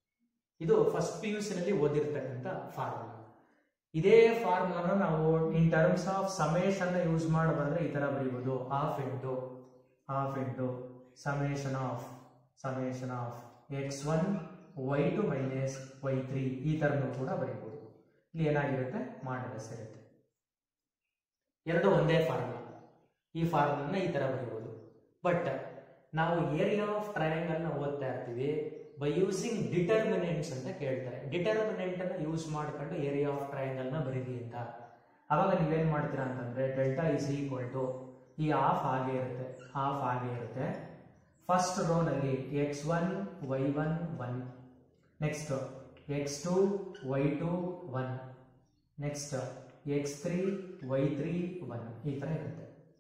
ಇದು ಫಸ್ಟ್ ಪಿ ಯು ನಲ್ಲಿ ಓದಿರ್ತಕ್ಕಂಥ ಫಾರ್ಮುಲಾ ಇದೇ ಫಾರ್ಮುಲಾನ ನಾವು in terms of summation use ಮಾಡಬಾರ್ದ್ರೆ ಈ ತರ ಬರೀಬಹುದು half into half into summation of summation of X one y two minus y three ಈ ತರನೂ ಕೂಡ ಬರೀಬಹುದು ಇಲ್ಲಿ ಏನಾಗಿರುತ್ತೆ ಮಾಡಲಸ್ ಇರುತ್ತೆ ಎರಡು ಒಂದೇ ಫಾರ್ಮುಲಾ ಈ ಫಾರ್ಮುಲಾನ ಈ ತರ ಬರೀಬಹುದು ಬಟ್ ನಾವು ಏರಿಯಾ ಆಫ್ ಟ್ರಯಾಂಗಲ್ ನ ಓದ್ತಾ ಇರ್ತೀವಿ ಬೈ ಯೂಸಿಂಗ್ ಡಿಟರ್ಮಿನೆಂಟ್ಸ್ ಅಂತ ಕೇಳ್ತಾರೆ ಡಿಟರ್ಮಿನೆಂಟ್ ಅನ್ನ ಯೂಸ್ ಮಾಡ್ಕೊಂಡು ಏರಿಯಾ ಆಫ್ ಟ್ರಯಾಂಗಲ್ ನ ಬರೀರಿ ಅಂತ ಅವಾಗ ನೀವೇನ್ ಮಾಡ್ತೀರಾ ಅಂತಂದ್ರೆ ಡೆಲ್ಟಾ ಇಸ್ ಈಕ್ವಲ್ ಟು ಈ ಹಾಫ್ ಹಾಗೆ ಇರುತ್ತೆ ಹಾಫ್ ಹಾಗೆ ಇರುತ್ತೆ ಫಸ್ಟ್ ರೋನಲ್ಲಿ x one Y one one next x two Y two one next x three Y three one ಈ ಥರ ಇರುತ್ತೆ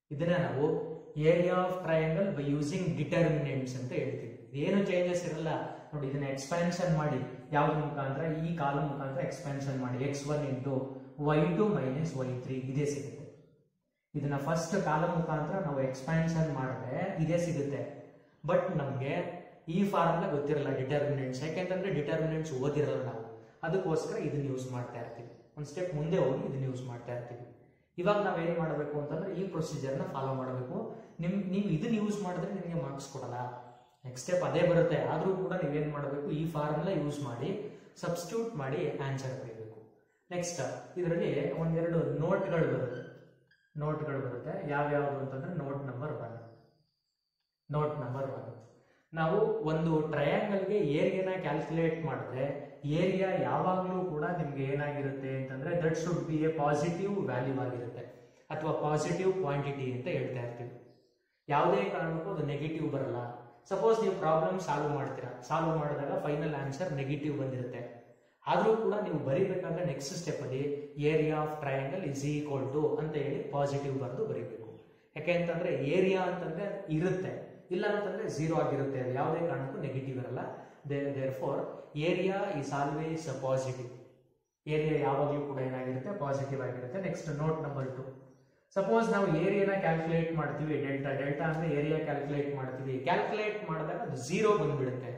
ಇದನ್ನ ನಾವು area of triangle by using determinants ಅಂತ ಹೇಳ್ತೀವಿ ಏನು ಚೇಂಜಸ್ ಇರಲ್ಲ ನೋಡಿ ಇದನ್ನ ಎಕ್ಸ್ಪ್ಯಾನ್ಷನ್ ಮಾಡಿ ಯಾವ್ದು ಮುಖಾಂತರ ಈ ಕಾಲಮ್ ಮುಖಾಂತರ ಎಕ್ಸ್ಪ್ಯಾನ್ಷನ್ ಮಾಡಿ x one into y two minus y three ಇದೇ ಸಿಗುತ್ತೆ ಇದನ್ನ ಫಸ್ಟ್ ಕಾಲಮ್ ಮುಖಾಂತರ ನಾವು ಎಕ್ಸ್ಪ್ಯಾನ್ಷನ್ ಮಾಡಿದ್ರೆ ಇದೇ ಸಿಗುತ್ತೆ ಬಟ್ ನಮಗೆ ಈ ಫಾರ್ಮುಲಾ ಗೊತ್ತಿರಲ್ಲ ಡಿಟರ್ಮಿನೆಂಟ್ಸ್ ಯಾಕೆಂತಂದ್ರೆ ಡಿಟರ್ಮಿನೆಂಟ್ಸ್ ಓದಿರಲ್ಲ ನಾವು ಅದಕ್ಕೋಸ್ಕರ ಇದನ್ನ ಯೂಸ್ ಮಾಡ್ತಾ ಇರ್ತೀವಿ ಒಂದು ಸ್ಟೆಪ್ ಮುಂದೆ ಹೋಗಿ ಇದನ್ನ ಯೂಸ್ ಮಾಡ್ತಾ ಇರ್ತೀವಿ ಇವಾಗ ನಾವ್ ಏನ್ ಮಾಡಬೇಕು ಅಂತಂದ್ರೆ ಈ ಪ್ರೊಸೀಜರ್ನ ಫಾಲೋ ಮಾಡಬೇಕು ನಿಮ್ ನೀವು ಇದನ್ನ ಯೂಸ್ ಮಾಡಿದ್ರೆ ನಿಮಗೆ ಮಾರ್ಕ್ಸ್ ಕೊಡಲ್ಲ ನೆಕ್ಸ್ಟ್ ಸ್ಟೆಪ್ ಅದೇ ಬರುತ್ತೆ ಆದ್ರೂ ಕೂಡ ನೀವೇನ್ ಮಾಡಬೇಕು ಈ ಫಾರ್ಮುಲಾ ಯೂಸ್ ಮಾಡಿ ಸಬ್ಸ್ಟಿಟ್ಯೂಟ್ ಮಾಡಿ ಆನ್ಸರ್ ಬರೀಬೇಕು ನೆಕ್ಸ್ಟ್ ಇದರಲ್ಲಿ ಒಂದೆರಡು ನೋಟ್ಗಳು ಬರುತ್ತೆ ನೋಟ್ಗಳು ಬರುತ್ತೆ ಯಾವ್ಯಾವುದು ಅಂತಂದ್ರೆ note number one note number one ನಾವು ಒಂದು ಟ್ರಯಾಂಗಲ್ಗೆ ಏರಿಯಾನ ಕ್ಯಾಲ್ಕುಲೇಟ್ ಮಾಡಿದ್ರೆ ಏರಿಯಾ ಯಾವಾಗಲೂ ಕೂಡ ನಿಮ್ಗೆ ಏನಾಗಿರುತ್ತೆ ಅಂತಂದ್ರೆ that should be a positive value ಆಗಿರುತ್ತೆ ಅಥವಾ ಪಾಸಿಟಿವ್ ಕ್ವಾಂಟಿಟಿ ಅಂತ ಹೇಳ್ತಾ ಇರ್ತೀವಿ ಯಾವುದೇ ಕಾರಣಕ್ಕೂ ಅದು ನೆಗೆಟಿವ್ ಬರಲ್ಲ ಸಪೋಸ್ ನೀವು ಪ್ರಾಬ್ಲಮ್ ಸಾಲ್ವ್ ಮಾಡ್ತೀರಾ ಸಾಲ್ವ್ ಮಾಡಿದಾಗ ಫೈನಲ್ ಆನ್ಸರ್ ನೆಗೆಟಿವ್ ಬಂದಿರುತ್ತೆ ಆದರೂ ಕೂಡ ನೀವು ಬರಿಬೇಕಾದ್ರೆ ನೆಕ್ಸ್ಟ್ ಸ್ಟೆಪ್ ಅಲ್ಲಿ area of triangle is equal to ಅಂತ ಹೇಳಿ ಪಾಸಿಟಿವ್ ಬರೆದು ಬರೀಬೇಕು ಯಾಕೆ ಅಂತಂದ್ರೆ ಏರಿಯಾ ಅಂತಂದ್ರೆ ಇರುತ್ತೆ ಇಲ್ಲ ಅಂತಂದ್ರೆ ಝೀರೋ ಆಗಿರುತ್ತೆ ಅದು ಯಾವುದೇ ಕಾರಣಕ್ಕೂ ನೆಗೆಟಿವ್ ಇರಲ್ಲ therefore area is always positive area ಯಾವಾಗಲೂ ಕೂಡ ಏನಾಗಿರುತ್ತೆ ಪಾಸಿಟಿವ್ ಆಗಿರುತ್ತೆ next note number two suppose ನಾವು ಏರಿಯಾನ ಕ್ಯಾಲ್ಕುಲೇಟ್ ಮಾಡ್ತೀವಿ ಡೆಲ್ಟಾ ಡೆಲ್ಟಾ ಅಂದ್ರೆ ಏರಿಯಾ ಕ್ಯಾಲ್ಕುಲೇಟ್ ಮಾಡ್ತೀವಿ ಕ್ಯಾಲ್ಕುಲೇಟ್ ಮಾಡಿದಾಗ ಅದು ಝೀರೋ ಬಂದ್ಬಿಡುತ್ತೆ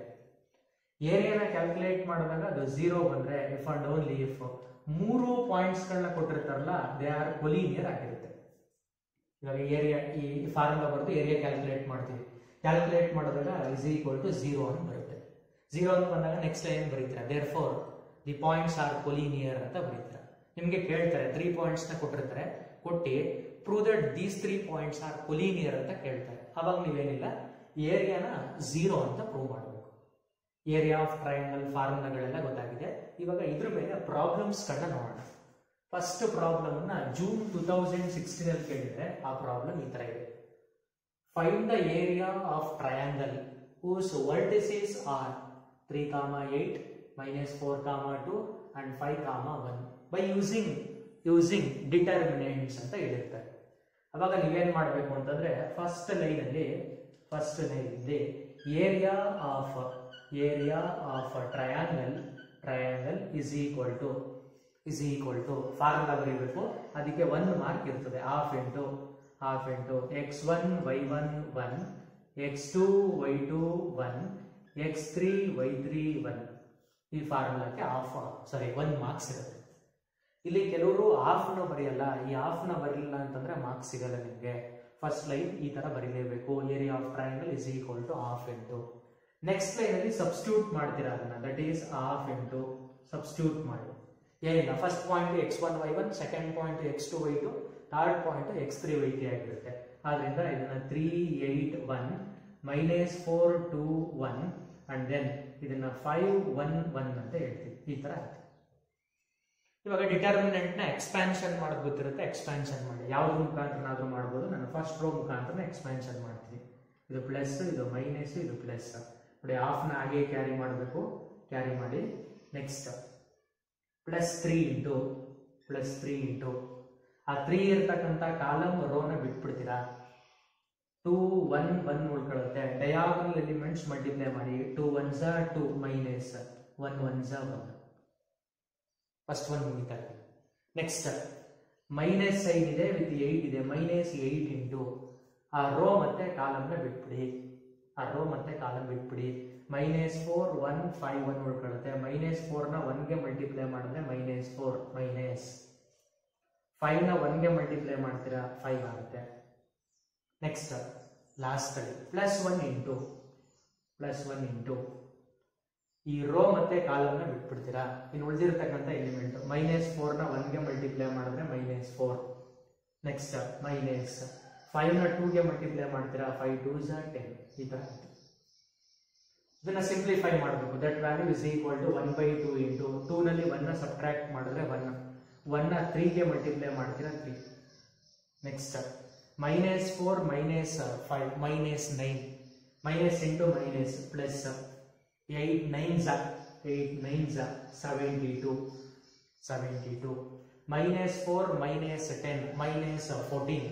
ಏರಿಯಾನ ಕ್ಯಾಲ್ಕುಲೇಟ್ ಮಾಡಿದಾಗ ಅದು ಝೀರೋ ಬಂದ್ರೆ ಇಫ್ ಅಂಡ್ ಓನ್ಲಿ ಇಫ್ ಮೂರು ಪಾಯಿಂಟ್ಸ್ ಗಳನ್ನ ಕೊಟ್ಟಿರ್ತಾರಲ್ಲ ದೇ ಆರ್ ಕೊಲೀನಿಯರ್ ಆಗಿರುತ್ತೆ ಇವಾಗ ಏರಿಯಾ ಈ ಫಾರ್ಮುಲಾ ಬರೆದು ಏರಿಯಾ ಕ್ಯಾಲ್ಕುಲೇಟ್ ಮಾಡ್ತೀವಿ ಕ್ಯಾಲ್ಕುಲೇಟ್ ಮಾಡಿದಾಗ ಇಸ್ ಈಕ್ವಲ್ ಟು ಝೀರೋ ಅಂತ ಬರುತ್ತೆ ಝೀರೋ ಅಂತ ಬಂದಾಗ ನೆಕ್ಸ್ಟ್ ಏನ್ ಬರೀತೀರಾ therefore the points are collinear ಅಂತ ಬರೀತೀರಾ ನಿಮಗೆ ಕೇಳ್ತಾರೆ ತ್ರೀ ಪಾಯಿಂಟ್ಸ್ ನ ಕೊಟ್ಟಿರ್ತಾರೆ ಕೊಟ್ಟು prove that these three points are collinear ಅಂತ ಕೇಳ್ತಾರೆ ಅವಾಗ ನೀವೇನಿಲ್ಲ ಏರಿಯಾನ ಝೀರೋ ಅಂತ ಪ್ರೂವ್ ಮಾಡಬೇಕು ಏರಿಯಾ ಆಫ್ ಟ್ರಯಾಂಗಲ್ ಫಾರ್ಮುಲಾಗಳೆಲ್ಲ ಗೊತ್ತಾಗಿದೆ ಇವಾಗ ಇದ್ರ ಮೇಲೆ ಪ್ರಾಬ್ಲಮ್ಸ್ ಗಳನ್ನ ನೋಡೋಣ ಫಸ್ಟ್ ಪ್ರಾಬ್ಲಮ್ ನ ಜೂನ್ ಟೂ ತೌಸಂಡ್ ಸಿಕ್ಸ್ಟೀನ್ ಅಲ್ಲಿ ಕೇಳಿದ್ರೆ ಆ ಪ್ರಾಬ್ಲಮ್ ಈ ತರ ಇದೆ find the area of triangle whose vertices are three comma eight minus four comma two and five comma one by using using determinants ಅಂತ ಹೇಳಿರ್ತಾರೆ ಅವಾಗ ನೀವೇನ್ ಮಾಡಬೇಕು ಅಂತಂದ್ರೆ ಫಸ್ಟ್ ಲೈನ್ ಅಲ್ಲಿ ಫಸ್ಟ್ ಲೈನ್ ಅಲ್ಲಿ area of area of triangle triangle is equal to is equal to formula ಬರೀಬೇಕು ಅದಕ್ಕೆ ಒಂದು ಮಾರ್ಕ್ ಇರ್ತದೆ half into half into X one Y one one X two Y two one X three Y three one ಈ ಫಾರ್ಮುಲಾಕ್ಕೆ half sorry one marks ಇರುತ್ತೆ ಇಲ್ಲಿ ಕೆಲವರು ಹಾಫ್ನ ಬರೆಯಲ್ಲ ಈ ಹಾಫ್ನ ಬರಲಿಲ್ಲ ಅಂತಂದ್ರೆ ಮಾರ್ಕ್ಸ್ ಸಿಗಲ್ಲ ನಿಮಗೆ ಫಸ್ಟ್ ಲೈನ್ ಈ ತರ ಬರೀಲೇಬೇಕು area of triangle is equal to half into next line ಅಲ್ಲಿ ಸಬ್ಸ್ಟಿಟ್ಯೂಟ್ ಮಾಡ್ತೀರಾ ಅದನ್ನ that is half into substitute ಮಾಡಿ ಏನಿಲ್ಲ first point X one Y one second point X two Y two third point X three Y three ಆಗಿರುತ್ತೆ ಆದ್ರಿಂದ ಇದನ್ನ three eight one minus four two one and then ಇದನ್ನ five one one ಅಂತ ಹೇಳ್ತೀವಿ ಈ ತರ ಆಗುತ್ತೆ ಇವಾಗ ಡಿಟರ್ಮಿನೆಂಟ್ ನ ಎಕ್ಸ್ಪ್ಯಾನ್ಷನ್ ಮಾಡೋದು ಗೊತ್ತಿರುತ್ತೆ ಎಕ್ಸ್ಪ್ಯಾನ್ಷನ್ ಮಾಡಿ ಯಾವ್ದು ಮುಖಾಂತರನಾದ್ರೂ ಮಾಡ್ಬೋದು ನಾನು ಫಸ್ಟ್ ರೋ ಮುಖಾಂತರ ಎಕ್ಸ್ಪ್ಯಾನ್ಷನ್ ಮಾಡ್ತೀನಿ ಇದು ಪ್ಲಸ್ ಇದು ಮೈನಸ್ ಇದು ಪ್ಲಸ್ ನೋಡಿ ಹಾಫ್ ನ ಹಾಗೆ ಕ್ಯಾರಿ ಮಾಡಬೇಕು ಕ್ಯಾರಿ ಮಾಡಿ next plus three into plus three into ಆ ತ್ರೀ ಇರ್ತಕ್ಕಂಥ ಕಾಲಮ್ ರೋನ ಬಿಟ್ಬಿಡ್ತೀರಾ ಟೂ ಒನ್ ಒನ್ ಉಳ್ಕೊಳ್ಳುತ್ತೆ ಡಯಾಗನಲ್ ಎಲಿಮೆಂಟ್ಸ್ ಮಲ್ಟಿಪ್ಲೈ ಮಾಡಿ two one is two minus one one is one first one ಮುಗಿತಾ ಇದೆ ನೆಕ್ಸ್ಟ್ ಮೈನಸ್ ಸೈನ್ ಇದೆ ವಿತ್ ಏಟ್ ಇದೆ ಮೈನಸ್ ಏಟ್ ಇಂಟು ಆ ರೋ ಮತ್ತೆ ಕಾಲಮ್ನ ಬಿಟ್ಬಿಡಿ ಆ ರೋ ಮತ್ತೆ ಕಾಲಮ್ ಬಿಟ್ಬಿಡಿ minus four one five one ಉಳ್ಕೊಳ್ಳುತ್ತೆ ಮೈನಸ್ ಫೋರ್ನ ಒನ್ಗೆ ಮಲ್ಟಿಪ್ಲೈ ಮಾಡಿದ್ರೆ ಮೈನಸ್ ಫೋರ್ ಮೈನಸ್ ಫೈವ್ನ ಒನ್ಗೆ ಮಲ್ಟಿಪ್ಲೈ ಮಾಡ್ತೀರಾ ಫೈವ್ ಆಗುತ್ತೆ ನೆಕ್ಸ್ಟ್ ಲಾಸ್ಟ್ ಅಲ್ಲಿ plus one into plus one into ಈ ರೋ ಮತ್ತೆ ಕಾಲಮ್ನ ಬಿಟ್ಬಿಡ್ತೀರಾ ಇನ್ನು ಉಳಿದಿರ್ತಕ್ಕಂಥ ಎಲಿಮೆಂಟ್ ಮೈನಸ್ ಫೋರ್ನ ಒನ್ಗೆ ಮಲ್ಟಿಪ್ಲೈ ಮಾಡಿದ್ರೆ ಮೈನಸ್ ಫೋರ್ ನೆಕ್ಸ್ಟ್ ಮೈನಸ್ ಫೈವ್ನ ಟೂಗೆ ಮಲ್ಟಿಪ್ಲೈ ಮಾಡ್ತೀರಾ ಫೈವ್ ಟೂ ಝ ಟೆನ್ ಈ ತರ ಆಯ್ತು ಇದನ್ನ ಸಿಂಪ್ಲಿಫೈ ಮಾಡಬೇಕು that value is equal to one by two into two ನಲ್ಲಿ ಒನ್ನ ಸಬ್ಟ್ರಾಕ್ಟ್ ಮಾಡಿದ್ರೆ ಒನ್ ಒನ್ನ ತ್ರೀಗೆ ಮಲ್ಟಿಪ್ಲೈ ಮಾಡ್ತೀರಾ three next minus four minus five minus nine minus into minus plus eight nine is eight nine is seventy two seventy two minus four minus ten minus fourteen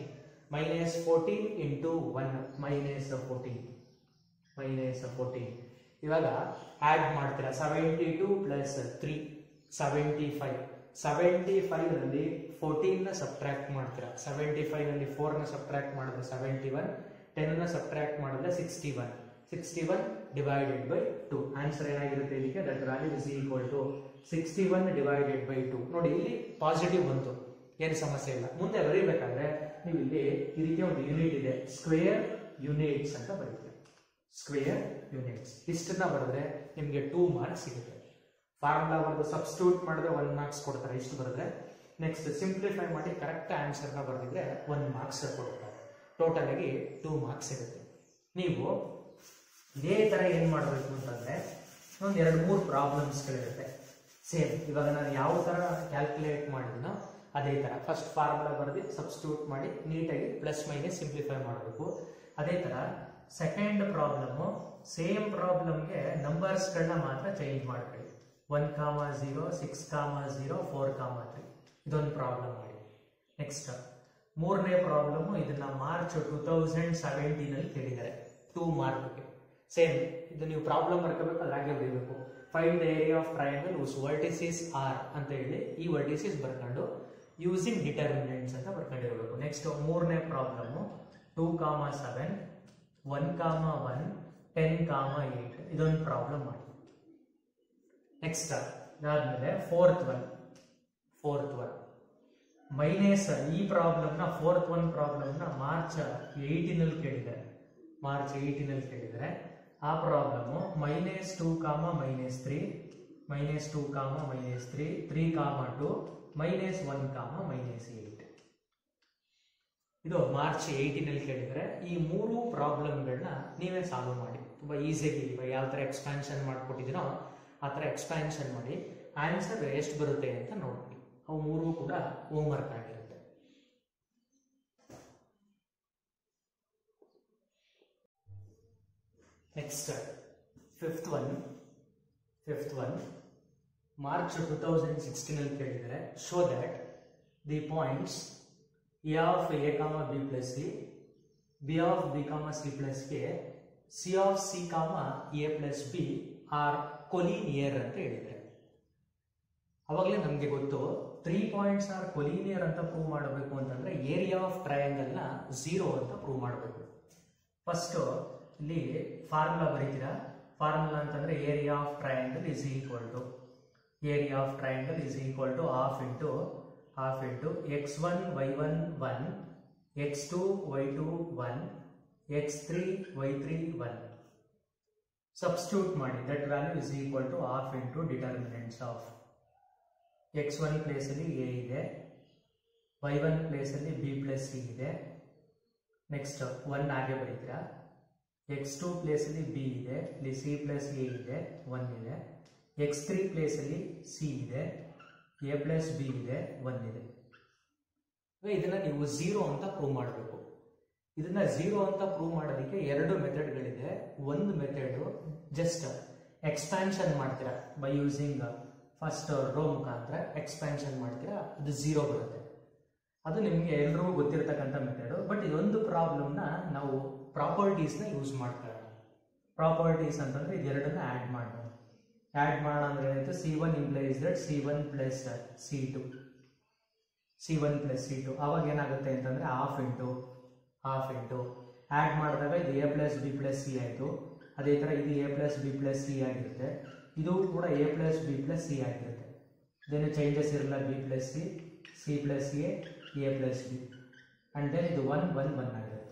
minus fourteen into one minus fourteen minus fourteen ಇವಾಗ add ಮಾಡ್ತೀರಾ seventy two plus three seventy five seventy ಫೈವ್ನಲ್ಲಿ ಫೋರ್ಟೀನ್ನ subtract ಮಾಡ್ತೀರಾ seventy ಫೈವ್ನಲ್ಲಿ ಫೋರ್ನ subtract ಮಾಡಿದ್ರೆ seventy one ಟೆನ್ನ subtract ಮಾಡಿದ್ರೆ sixty one sixty one divided by two answer ಏನಾಗಿರುತ್ತೆ ಇದಕ್ಕೆ that value is equal to sixty one divided by two ನೋಡಿ ಇಲ್ಲಿ ಪಾಸಿಟಿವ್ ಬಂತು ಏನು ಸಮಸ್ಯೆ ಇಲ್ಲ ಮುಂದೆ ಬರೀಬೇಕಾದ್ರೆ ನೀವು ಇಲ್ಲಿ ಇದಕ್ಕೆ ಒಂದು ಯೂನಿಟ್ ಇದೆ ಸ್ಕ್ವೇರ್ ಯೂನಿಟ್ಸ್ ಅಂತ ಬರೀತೀವಿ ಸ್ಕ್ವೇರ್ ಯೂನಿಟ್ಸ್ ಇಷ್ಟನ್ನ ಬರೆದ್ರೆ ನಿಮಗೆ ಟೂ ಮಾರ್ಕ್ಸ್ ಸಿಗುತ್ತೆ ಫಾರ್ಮುಲಾ ಬರೆದು ಸಬ್ಸ್ಟಿಟ್ಯೂಟ್ ಮಾಡಿದ್ರೆ ಒನ್ ಮಾರ್ಕ್ಸ್ ಕೊಡ್ತಾರೆ ಇಷ್ಟು ಬರೆದ್ರೆ ನೆಕ್ಸ್ಟ್ ಸಿಂಪ್ಲಿಫೈ ಮಾಡಿ ಕರೆಕ್ಟ್ ಆನ್ಸರ್ನ ಬರೆದಿದ್ರೆ ಒನ್ ಮಾರ್ಕ್ಸ್ ಕೊಡ್ತಾರೆ ಟೋಟಲ್ ಆಗಿ ಟೂ ಮಾರ್ಕ್ಸ್ ಸಿಗುತ್ತೆ ನೀವು ಇದೇ ಥರ ಏನು ಮಾಡಬೇಕು ಅಂತಂದರೆ ಒಂದು ಎರಡು ಮೂರು ಪ್ರಾಬ್ಲಮ್ಸ್ಗಳಿರುತ್ತೆ ಸೇಮ್ ಇವಾಗ ನಾನು ಯಾವ ಥರ ಕ್ಯಾಲ್ಕುಲೇಟ್ ಮಾಡಿದ್ನೋ ಅದೇ ಥರ ಫಸ್ಟ್ ಫಾರ್ಮುಲಾ ಬರೆದು ಸಬ್ಸ್ಟಿಟ್ಯೂಟ್ ಮಾಡಿ ನೀಟಾಗಿ ಪ್ಲಸ್ ಮೈನಸ್ ಸಿಂಪ್ಲಿಫೈ ಮಾಡಬೇಕು ಅದೇ ಥರ ಸೆಕೆಂಡ್ ಪ್ರಾಬ್ಲಮ್ಮು ಸೇಮ್ ಪ್ರಾಬ್ಲಮ್ಗೆ ನಂಬರ್ಸ್ಗಳನ್ನ ಮಾತ್ರ ಚೇಂಜ್ ಮಾಡ್ಕೊಳ್ಳಿ one comma zero six comma zero four comma three ಇದೊಂದು ಪ್ರಾಬ್ಲಮ್ ಮಾಡಿ ನೆಕ್ಸ್ಟ್ ಮೂರನೇ ಪ್ರಾಬ್ಲಮ್ ಇದನ್ನ ಮಾರ್ಚ್ ಟೂ ತೌಸಂಡ್ ಸೆವೆಂಟೀನಲ್ಲಿ ಕೇಳಿದ್ದಾರೆ ಟೂ ಮಾರ್ಕ್ಗೆ ಸೇಮ್ ಇದು ನೀವು ಪ್ರಾಬ್ಲಮ್ ಬರ್ಕೋಬೇಕು ಅದು ಹಾಗೆ ಬರೀಬೇಕು find the area of triangle whose vertices are ಅಂತ ಹೇಳಿ ಈ ವರ್ಟಿಸಿಸ್ ಬರ್ಕೊಂಡು ಯೂಸಿಂಗ್ ಡಿಟರ್ಮಿನೆಂಟ್ಸ್ ಅಂತ ಬರ್ಕೊಂಡಿರ್ಬೇಕು ನೆಕ್ಸ್ಟ್ ಮೂರನೇ problem two comma seven one comma one ten comma eight ಇದೊಂದು ಪ್ರಾಬ್ಲಮ್ ಮಾಡಿ ನೆಕ್ಸ್ಟ್ ಅದಾದ್ಮೇಲೆ fourth one fourth one minus ಈ ಪ್ರಾಬ್ಲಮ್ನ ಫೋರ್ತ್ ಒನ್ ಪ್ರಾಬ್ಲಮ್ನ ಮಾರ್ಚ್ ಏಯ್ಟೀನಲ್ಲಿ ಕೇಳಿದ್ದಾರೆ ಮಾರ್ಚ್ ಏಯ್ಟೀನಲ್ಲಿ ಕೇಳಿದರೆ ಆ problem minus two comma minus three minus two comma minus three three comma two minus one comma minus eight ಇದು ಮಾರ್ಚ್ ಏಯ್ಟೀನಲ್ಲಿ ಕೇಳಿದರೆ ಈ ಮೂರು ಪ್ರಾಬ್ಲಮ್ಗಳನ್ನ ನೀವೇ ಸಾಲ್ವ್ ಮಾಡಿ ತುಂಬ ಈಸಿಯಾಗಿ ಇವಾಗ ಯಾವ ಥರ ಎಕ್ಸ್ಪ್ಯಾನ್ಷನ್ ಮಾಡ್ಕೊಟ್ಟಿದ್ದೀನೋ ಆ ಥರ ಎಕ್ಸ್ಪ್ಯಾನ್ಷನ್ ಮಾಡಿ ಆನ್ಸರ್ ಎಷ್ಟು ಬರುತ್ತೆ ಅಂತ ನೋಡ್ಬಿಡಿ ಅವು ಮೂರು ಕೂಡ ಹೋಮ್ ವರ್ಕ್ ಆಗಿರುತ್ತೆ next fifth one fifth one March two thousand ಸಿಕ್ಸ್ಟೀನಲ್ಲಿ ಕೇಳಿದರೆ show that the points A of A comma B plus C B of B comma C plus ಗೆ C of C comma A plus B are collinear ಅಂತ ಹೇಳಿದ್ದಾರೆ ಅವಾಗಲೇ ನಮಗೆ ಗೊತ್ತು three points are collinear ಅಂತ prove ಮಾಡಬೇಕು ಅಂತಂದ್ರೆ area of ಟ್ರಯಾಂಗಲ್ನ ಝೀರೋ ಅಂತ ಪ್ರೂವ್ ಮಾಡಬೇಕು ಫಸ್ಟು ಇಲ್ಲಿ ಫಾರ್ಮುಲಾ ಬರೀತೀರಾ ಫಾರ್ಮುಲಾ ಅಂತಂದ್ರೆ area of triangle is equal to area of triangle is equal to half into half into X one Y one one X two Y two one X three Y three one substitute ಮಾಡಿ that value is equal to half into determinants of X one ಪ್ಲೇಸಲ್ಲಿ A ಇದೆ Y one ಪ್ಲೇಸಲ್ಲಿ B plus C ಇದೆ next one ಹಾಗೆ ಬರೀತೀರಾ X two ಪ್ಲೇಸಲ್ಲಿ B ಇದೆ ಇಲ್ಲಿ ಸಿ ಪ್ಲಸ್ ಎ ಇದೆ ಒನ್ ಇದೆ ಎಕ್ಸ್ ತ್ರೀ ಪ್ಲೇಸಲ್ಲಿ ಸಿ ಇದೆ ಎ ಪ್ಲಸ್ ಬಿ ಇದೆ ಒನ್ ಇದೆ ಇದನ್ನ ನೀವು ಝೀರೋ ಅಂತ ಪ್ರೂವ್ ಮಾಡಬೇಕು ಇದನ್ನ ಝೀರೋ ಅಂತ ಪ್ರೂವ್ ಮಾಡೋದಕ್ಕೆ ಎರಡು ಮೆಥಡ್ಗಳಿದೆ ಒಂದು ಮೆಥಡ್ ಜಸ್ಟ್ ಎಕ್ಸ್ಪ್ಯಾನ್ಷನ್ ಮಾಡ್ತೀರಾ ಬೈ ಯೂಸಿಂಗ್ ಫಸ್ಟ್ ರೋ ಮುಖಾಂತರ ಎಕ್ಸ್ಪ್ಯಾನ್ಷನ್ ಮಾಡ್ತೀರಾ ಅದು ಝೀರೋ ಬರುತ್ತೆ ಅದು ನಿಮಗೆ ಎಲ್ರಿಗೂ ಗೊತ್ತಿರತಕ್ಕಂಥ ಮೆಥಡ್ ಬಟ್ ಇದೊಂದು ಪ್ರಾಬ್ಲಮ್ನ ನಾವು ಪ್ರಾಪರ್ಟೀಸ್ನ ಯೂಸ್ ಮಾಡ್ಕೊಳ್ಳೋಣ ಪ್ರಾಪರ್ಟೀಸ್ ಅಂತಂದ್ರೆ ಇದೆರಡನ್ನ ಆ್ಯಡ್ ಮಾಡೋಣ ಆ್ಯಡ್ ಮಾಡೋಣ ಅಂದ್ರೆ ಏನಾಯ್ತು C one implies that C one plus C two C one plus C two ಅವಾಗ ಏನಾಗುತ್ತೆ ಅಂತಂದ್ರೆ half into half into add ಮಾಡಿದಾಗ ಇದು A plus B plus C ಆಯಿತು ಅದೇ ಥರ ಇದು A plus B plus C ಆಗಿರುತ್ತೆ ಇದು ಕೂಡ A plus B plus C ಆಗಿರುತ್ತೆ ಇದೇನು ಚೇಂಜಸ್ ಇರಲ್ಲ B plus C C plus A A plus B and then ಇದು ಒನ್ ಒನ್ ಒನ್ ಆಗಿರುತ್ತೆ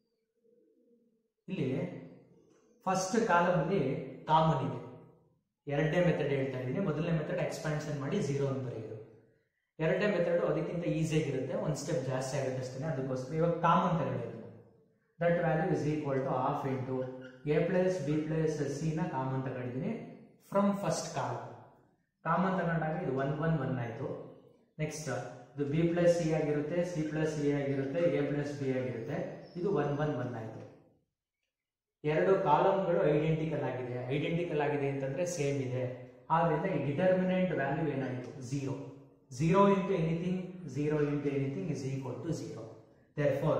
ಇಲ್ಲಿ ಫಸ್ಟ್ ಕಾಲಮಲ್ಲಿ ಕಾಮನ್ ಇದೆ ಎರಡನೇ ಮೆಥಡ್ ಹೇಳ್ತಾ ಇದ್ದೀನಿ ಮೊದಲನೇ ಮೆಥಡ್ ಎಕ್ಸ್ಪ್ಯಾನ್ಷನ್ ಮಾಡಿ ಝೀರೋ ಅಂತ ಬರೆಯೋದು ಎರಡನೇ ಮೆಥಡ್ ಅದಕ್ಕಿಂತ ಈಸಿಯಾಗಿರುತ್ತೆ ಒಂದು ಸ್ಟೆಪ್ ಜಾಸ್ತಿ ಆಗುತ್ತೆ ಅಷ್ಟೇ ಅದಕ್ಕೋಸ್ಕರ ಇವಾಗ ಕಾಮನ್ ತಗೊಳ್ಳೋದು that value is equal to half into A plus B plus ಸಿನ ಕಾಮನ್ ತಗೊಂಡಿದ್ದೀನಿ ಫ್ರಮ್ ಫಸ್ಟ್ ಕಾಲ್ ಕಾಮನ್ ತಗೊಂಡಾಗ ಇದು ಒನ್ ಒನ್ ಒನ್ ಆಯಿತು ನೆಕ್ಸ್ಟ್ ಇದು ಬಿ ಪ್ಲಸ್ ಸಿ ಆಗಿರುತ್ತೆ ಸಿ ಪ್ಲಸ್ ಎ ಆಗಿರುತ್ತೆ ಎ ಪ್ಲಸ್ ಬಿ ಆಗಿರುತ್ತೆ ಇದು ಒನ್ ಒನ್ ಒನ್ ಆಯಿತು ಎರಡು ಕಾಲಮ್ಗಳು ಐಡೆಂಟಿಕಲ್ ಆಗಿದೆ ಐಡೆಂಟಿಕಲ್ ಆಗಿದೆ ಅಂತಂದ್ರೆ ಸೇಮ್ ಇದೆ ಆದ್ರಿಂದ ಈ ಡಿಟರ್ಮಿನೆಂಟ್ ವ್ಯಾಲ್ಯೂ ಏನಾಯಿತು zero zero into anything zero into anything is equal to zero therefore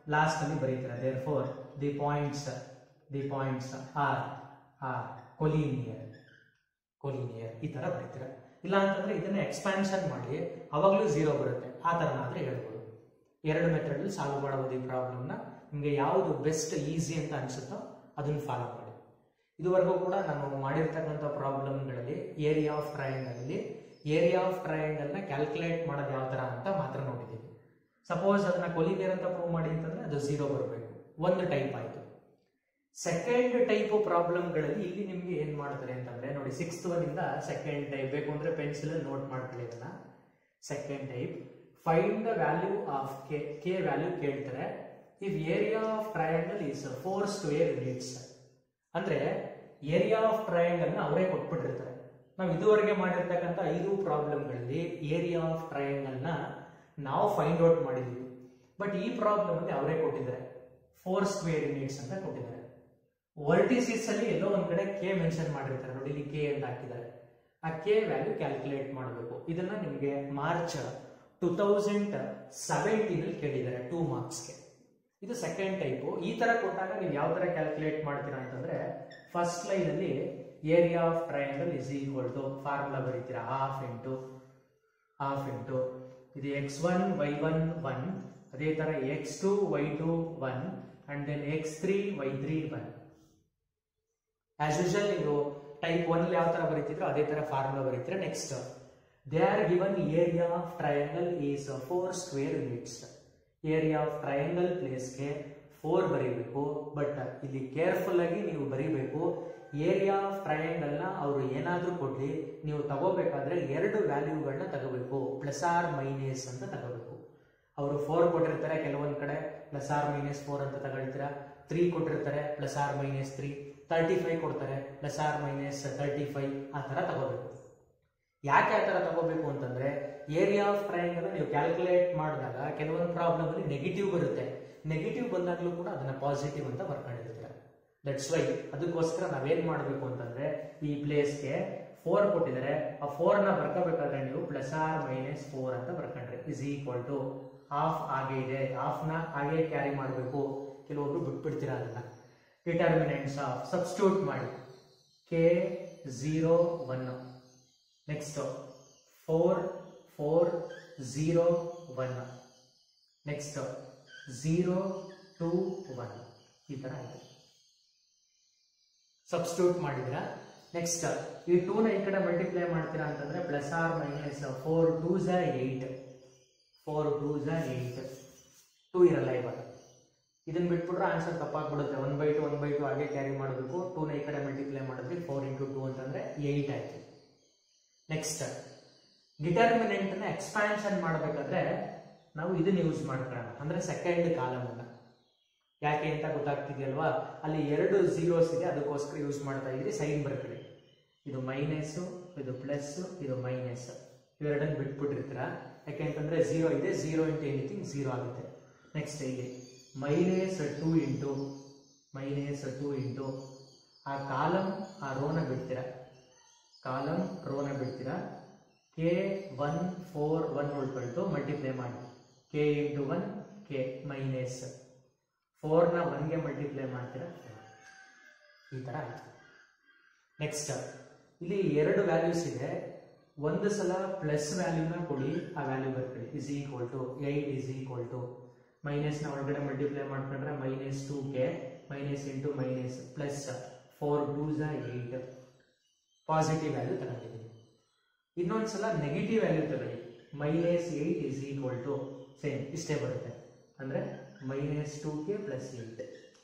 last ಅಲ್ಲಿ ಬರೀತೀರಾ therefore the points the points are are collinear collinear ಈ ತರ ಬರೀತೀರಾ ಇಲ್ಲ ಅಂತಂದ್ರೆ ಇದನ್ನ ಎಕ್ಸ್ಪಾನ್ಷನ್ ಮಾಡಿ ಅವಾಗಲೂ ಝೀರೋ ಬರುತ್ತೆ ಆ ತರನಾದ್ರೆ ಹೇಳ್ಬೋದು ಎರಡು ಮೆಥಡ್ ಅಲ್ಲಿ ಸಾಲ್ವ್ ಮಾಡಬಹುದು ಈ ಪ್ರಾಬ್ಲಮ್ನ ನಿಮಗೆ ಯಾವುದು ಬೆಸ್ಟ್ ಈಸಿ ಅಂತ ಅನ್ಸುತ್ತೋ ಅದನ್ನ ಫಾಲೋ ಮಾಡಿ ಇದುವರೆಗೂ ಕೂಡ ನಾನು ಮಾಡಿರ್ತಕ್ಕಂಥ ಪ್ರಾಬ್ಲಮ್ಗಳಲ್ಲಿ ಏರಿಯಾ ಆಫ್ ಟ್ರಯಾಂಗಲ್ ಅಲ್ಲಿ ಏರಿಯಾ ಆಫ್ ಟ್ರಯಾಂಗಲ್ ನ ಕ್ಯಾಲ್ಕುಲೇಟ್ ಮಾಡೋದು ಯಾವ ತರ ಅಂತ ಮಾತ್ರ ನೋಡಿದ್ದೀವಿ ಸಪೋಸ್ ಅದನ್ನ ಕೊಲಿನಿಯರ್ ಅಂತ ಪ್ರೂವ್ ಮಾಡಿ ಅಂತಂದ್ರೆ ಅದು ಝೀರೋ ಬರಬೇಕು ಒಂದು ಟೈಪ್ ಆಯ್ತು ಸೆಕೆಂಡ್ ಟೈಪ್ ಪ್ರಾಬ್ಲಮ್ಗಳಲ್ಲಿ ಇಲ್ಲಿ ನಿಮ್ಗೆ ಏನ್ ಮಾಡ್ತಾರೆ ಅಂತಂದ್ರೆ ನೋಡಿ ಸಿಕ್ಸ್ತ್ ಒನ್ ಇಂದ ಸೆಕೆಂಡ್ ಟೈಪ್ ಬೇಕು ಅಂದ್ರೆ ಪೆನ್ಸಿಲ್ ನೋಟ್ ಮಾಡ್ಕೊಳ್ಳಿ ಇದನ್ನ second type find the value of K K value ಕೇಳ್ತಾರೆ if area of triangle is four square units ಅಂದ್ರೆ ಏರಿಯಾ ಆಫ್ ಟ್ರಯಾಂಗಲ್ ನ ಅವರೇ ಕೊಟ್ಬಿಟ್ಟಿರ್ತಾರೆ ನಾವು ಇದುವರೆಗೆ ಮಾಡಿರ್ತಕ್ಕಂಥ ಐದು ಪ್ರಾಬ್ಲಮ್ಗಳಲ್ಲಿ ಏರಿಯಾ ಆಫ್ ಟ್ರಯಾಂಗಲ್ ನ ನಾವು ಫೈಂಡ್ ಔಟ್ ಮಾಡಿದೀವಿ ಬಟ್ ಈ ಪ್ರಾಬ್ಲಮ್ ಅಲ್ಲಿ ಅವರೇ ಕೊಟ್ಟಿದ್ದಾರೆ ಫೋರ್ ಸ್ಕ್ವೇರ್ ಯೂನಿಟ್ಸ್ ಅಂತ ಕೊಟ್ಟಿದ್ದಾರೆ ವರ್ಟಿಸಿಸ್ ಅಲ್ಲಿ ಎಲ್ಲೋ ಒಂದ್ ಕಡೆ ಕೆ ಮೆನ್ಷನ್ ಮಾಡಿರ್ತಾರೆ ನೋಡಿ ಇಲ್ಲಿ ಕೆ ಅಂತ ಹಾಕಿದ್ದಾರೆ ಆ ಕೆ ವ್ಯಾಲ್ಯೂ ಕ್ಯಾಲ್ಕುಲೇಟ್ ಮಾಡಬೇಕು ಇದನ್ನ ನಿಮಗೆ ಮಾರ್ಚ್ ಟೂ ತೌಸಂಡ್ ಸೆವೆಂಟೀನ್ ಅಲ್ಲಿ ಕೇಳಿದ್ದಾರೆ ಟೂ ಮಾರ್ಕ್ಸ್ಗೆ ಇದು ಸೆಕೆಂಡ್ ಟೈಪು ಈ ತರ ಕೊಟ್ಟಾಗ ನೀವು ಯಾವ ತರ ಕ್ಯಾಲ್ಕುಲೇಟ್ ಮಾಡ್ತೀರಾ ಅಂತಂದ್ರೆ ಫಸ್ಟ್ ಲೈನ್ ಅಲ್ಲಿ area of triangle is equal to formula ಬರೀತೀರಾ ಹಾಫ್ ಇಂಟು ಹಾಫ್ ಇಂಟು ಇದು X one Y one one ಅದೇ ತರ X two Y two one and then X three Y three one as usual ನೀವು type one ಯಾವ ತರ ಬರೀತಿದ್ರು ಅದೇ ತರ ಫಾರ್ಮುಲಾ ಬರೀತೀರಾ next they are given area of triangle is four square units area of triangle ಪ್ಲೇಸ್ಗೆ four ಬರೀಬೇಕು but ಇಲ್ಲಿ ಕೇರ್ಫುಲ್ ಆಗಿ ನೀವು ಬರೀಬೇಕು ಏರಿಯಾ ಆಫ್ ಟ್ರಯಾಂಗಲ್ ನ ಅವರು ಏನಾದ್ರೂ ಕೊಡ್ಲಿ ನೀವು ತಗೋಬೇಕಾದ್ರೆ ಎರಡು ವ್ಯಾಲ್ಯೂಗಳನ್ನ ತಗೋಬೇಕು ಪ್ಲಸ್ ಆರ್ ಮೈನಸ್ ಅಂತ ತಗೋಬೇಕು ಅವರು ಫೋರ್ ಕೊಟ್ಟಿರ್ತಾರೆ ಕೆಲವೊಂದ್ ಕಡೆ ಪ್ಲಸ್ ಆರ್ ಮೈನಸ್ ಫೋರ್ ಅಂತ ತಗೊಳ್ತೀರಾ ತ್ರೀ ಕೊಟ್ಟಿರ್ತಾರೆ plus or minus three thirty five ಕೊಡ್ತಾರೆ plus or minus thirty five ಆ ತರ ತಗೋಬೇಕು ಯಾಕೆ ಆ ತರ ತಗೋಬೇಕು ಅಂತಂದ್ರೆ ಏರಿಯಾ ಆಫ್ ಟ್ರಯಾಂಗಲ್ ನೀವು ಕ್ಯಾಲ್ಕುಲೇಟ್ ಮಾಡಿದಾಗ ಕೆಲವೊಂದು ಪ್ರಾಬ್ಲಮ್ ಅಲ್ಲಿ ನೆಗೆಟಿವ್ ಬರುತ್ತೆ ನೆಗೆಟಿವ್ ಬಂದಾಗ್ಲೂ ಕೂಡ ಅದನ್ನ ಪಾಸಿಟಿವ್ ಅಂತ ಬರ್ಕೊಂಡಿರ್ತೀರ ದಟ್ಸ್ ವೈ ಅದಕ್ಕೋಸ್ಕರ ನಾವೇನ್ ಮಾಡಬೇಕು ಅಂತಂದ್ರೆ ಈ ಪ್ಲೇಸ್ಗೆ ಫೋರ್ ಕೊಟ್ಟಿದ್ದಾರೆ ಆ ಫೋರ್ ನ ಬರ್ಕೋಬೇಕಾದ್ರೆ ನೀವು ಪ್ಲಸ್ ಆರ್ ಮೈನಸ್ ಫೋರ್ ಅಂತ ಬರ್ಕೊಂಡ್ರೆ ಇಸ್ ಈಕ್ವಲ್ ಟು ಹಾಫ್ ಹಾಗೆ ಇದೆ ಹಾಫ್ ನ ಹಾಗೆ ಕ್ಯಾರಿ ಮಾಡಬೇಕು ಕೆಲವೊಬ್ರು ಬಿಟ್ಬಿಡ್ತೀರಾ ಅದನ್ನ ಡಿಟರ್ಮಿನೆಂಟ್ಸ್ ಆಫ್ ಸಬ್ಸ್ಟಿಟ್ಯೂಟ್ ಮಾಡಿ K zero one next four four zero one next zero two one ಈ ತರ ಆಯ್ತು ಸಬ್ಸ್ಟಿಟ್ಯೂಟ್ ಮಾಡಿದ್ರ ನೆಕ್ಸ್ಟ್ ಈ ಟೂನ ಈ ಕಡೆ ಮಲ್ಟಿಪ್ಲೈ ಮಾಡ್ತೀರಾ ಅಂತಂದ್ರೆ plus or minus four two ಝ eight four two ಝ eight two ಇರಲ್ಲ ಇವಾಗ ಇದನ್ನ ಬಿಟ್ಬಿಟ್ರೆ ಆನ್ಸರ್ ತಪ್ಪಾಗ್ಬಿಡುತ್ತೆ one by two one by two ಹಾಗೆ ಕ್ಯಾರಿ ಮಾಡಬೇಕು ಟೂನ ಈ ಕಡೆ ಮಲ್ಟಿಪ್ಲೈ ಮಾಡಿದ್ರಿ ಫೋರ್ ಇಂಟು ಟೂ ಅಂತಂದ್ರೆ ಏಯ್ಟ್ ಆಯ್ತು ನೆಕ್ಸ್ಟ್ ಡಿಟರ್ಮಿನೆಂಟ್ ನ ಎಕ್ಸ್ಪಾನ್ಷನ್ ಮಾಡಬೇಕಾದ್ರೆ ನಾವು ಇದನ್ನ ಯೂಸ್ ಮಾಡ್ಕೊಳ್ಳೋಣ ಅಂದ್ರೆ ಸೆಕೆಂಡ್ ಕಾಲಮ್ ಅನ್ನ ಯಾಕೆ ಅಂತ ಗೊತ್ತಾಗ್ತಿದೆಯಲ್ವಾ ಅಲ್ಲಿ ಎರಡು ಝೀರೋಸ್ ಇದೆ ಅದಕ್ಕೋಸ್ಕರ ಯೂಸ್ ಮಾಡ್ತಾ ಇದ್ರಿ ಸೈನ್ ಬರ್ಕೊಳ್ಳಿ ಇದು ಮೈನಸ್ ಇದು ಪ್ಲಸ್ ಇದು ಮೈನಸ್ ಇವೆರಡನ್ನು ಬಿಟ್ಬಿಟ್ಟಿರ್ತೀರಾ ಯಾಕೆ ಅಂತಂದ್ರೆ ಝೀರೋ ಇದೆ ಝೀರೋ ಇಂಟು ಎನಿಥಿಂಗ್ ಝೀರೋ ಆಗುತ್ತೆ ನೆಕ್ಸ್ಟ್ ಇಲ್ಲಿ minus two into minus two into ಆ ಕಾಲಮ್ ಆ ರೋನ ಬಿಡ್ತೀರಾ ಕಾಲಮ್ ರೋನ ಬಿಡ್ತೀರಾ ಕೆ ಒನ್ ಫೋರ್ ಒನ್ ಉಳ್ಕೊಳ್ತು ಮಲ್ಟಿಪ್ಲೈ ಮಾಡಿ k into one k minus ಫೋರ್ನ ಒನ್ಗೆ ಮಲ್ಟಿಪ್ಲೈ ಮಾಡ್ತೀರಾ ಈ ಥರ ಆಯ್ತು ನೆಕ್ಸ್ಟ್ ಇಲ್ಲಿ ಎರಡು ವ್ಯಾಲ್ಯೂಸ್ ಇದೆ ಒಂದು ಸಲ ಪ್ಲಸ್ ವ್ಯಾಲ್ಯೂನ ಕೊಡಿ ಆ ವ್ಯಾಲ್ಯೂ ಬರ್ಕೊಳ್ಳಿ is equal to eight is equal to ಮೈನಸ್ನ ಒಳಗಡೆ ಮಲ್ಟಿಪ್ಲೈ ಮಾಡ್ಕೊಂಡ್ರೆ minus two k minus into minus plus four two ಝ eight positive value ತಗೊಂಡಿದ್ದೀನಿ ಇನ್ನೊಂದ್ಸಲ ನೆಗೆಟಿವ್ ವ್ಯಾಲ್ಯೂ ತಗೊಳ್ಳಿ minus eight is equal to same ಇಷ್ಟೇ ಬರುತ್ತೆ ಅಂದ್ರೆ minus two k plus eight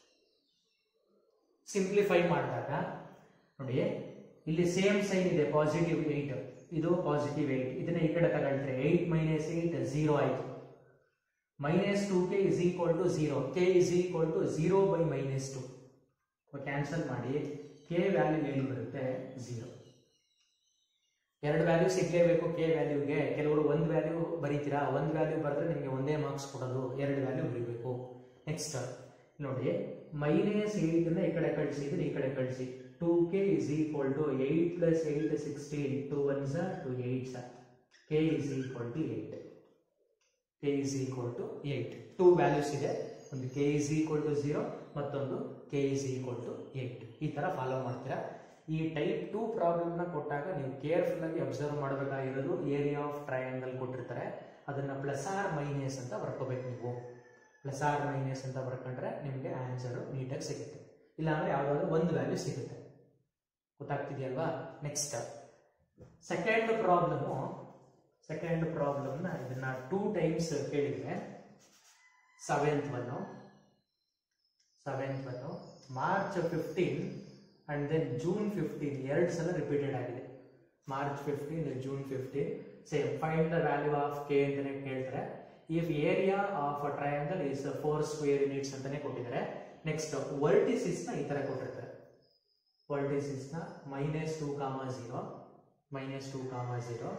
simplify ಮಾಡಿದಾಗ ನೋಡಿ ಇಲ್ಲಿ ಸೇಮ್ ಸೈನ್ ಇದೆ ಪಾಸಿಟಿವ್ ಏಟ್ ಇದು ಪಾಸಿಟಿವ್ ಏಟ್ ಇದನ್ನ ಈ ಕಡೆ ತಗೊಳ್ತಾರೆ ಏಟ್ ಮೈನಸ್ ಏಟ್ ಝೀರೋ ಆಯ್ತು minus two k is equal to zero k is equal to zero by minus two cancel ಮಾಡಿ ಕೆ ವ್ಯಾಲ್ಯೂ ಏನು ಬರುತ್ತೆ ಝೀರೋ ಎರಡು ವ್ಯಾಲ್ಯೂ ಸಿಗ್ಲೇಬೇಕು ಕೆ ವ್ಯಾಲ್ಯೂಗೆ ಕೆಲವರು ಒಂದು ವ್ಯಾಲ್ಯೂ ಬರೀತೀರಾ ಒಂದು ವ್ಯಾಲ್ಯೂ ಬರೆದ್ರೆ ನಿಮಗೆ ಒಂದೇ ಮಾರ್ಕ್ಸ್ ಕೊಡೋದು ಎರಡು ವ್ಯಾಲ್ಯೂ ಬರೀಬೇಕು ನೆಕ್ಸ್ಟ್ ನೋಡಿ ಮೈನಸ್ ಏಯ್ಟನ್ನ ಈ ಕಡೆ ಕಳಿಸಿದ್ರೆ ಈ ಕಡೆ ಕಳಿಸಿ two k is equal to eight plus eight sixteen two one ಸ ಟು ಏಯ್ಟ್ ಸ k is equal to eight k is equal to eight two values ಇದೆ ಒಂದು k is equal to zero ಮತ್ತೊಂದು k is equal to eight ಈ ತರ follow ಮಾಡ್ತೀರಾ ಈ type two ಪ್ರಾಬ್ಲಮ್ನ ಕೊಟ್ಟಾಗ ನೀವು ಕೇರ್ಫುಲ್ ಆಗಿ ಅಬ್ಸರ್ವ್ ಮಾಡಬೇಕಾಗಿರೋದು ಏರಿಯಾ ಆಫ್ ಟ್ರಯಾಂಗಲ್ ಕೊಟ್ಟಿರ್ತಾರೆ ಅದನ್ನ ಪ್ಲಸ್ ಆರ್ ಮೈನಸ್ ಅಂತ ಬರ್ಕೋಬೇಕು ನೀವು ಪ್ಲಸ್ ಆರ್ ಮೈನಸ್ ಅಂತ ಬರ್ಕೊಂಡ್ರೆ ನಿಮಗೆ ಆನ್ಸರ್ ನೀಟಾಗಿ ಸಿಗುತ್ತೆ ಇಲ್ಲಾಂದ್ರೆ ಯಾವ್ದಾದ್ರು ಒಂದು ವ್ಯಾಲ್ಯೂ ಸಿಗುತ್ತೆ ಗೊತ್ತಾಗ್ತಿದೆಯಲ್ವಾ ನೆಕ್ಸ್ಟ್ ಸೆಕೆಂಡ್ ಪ್ರಾಬ್ಲಮು ಸೆಕೆಂಡ್ ಪ್ರಾಬ್ಲಮ್ನ ಇದನ್ನ ಟೂ ಟೈಮ್ಸ್ ಕೇಳಿದ್ರೆ seventh one seventh one March fifteen and then June fifteen ಎರಡು ಸಲ ರಿಪೀಟೆಡ್ ಆಗಿದೆ March fifteen June fifteen same find the value of k ಅಂತಾನೆ ಕೇಳ್ತಾರೆ if area of a triangle is four square units ಅಂತಾನೆ ಕೊಟ್ಟಿದ್ದಾರೆ next vertices ನ ಈ ತರ ಕೊಟ್ಟಿರ್ತಾರೆ ವರ್ಟಿಸಿಸ್ ನ minus two comma zero minus two comma zero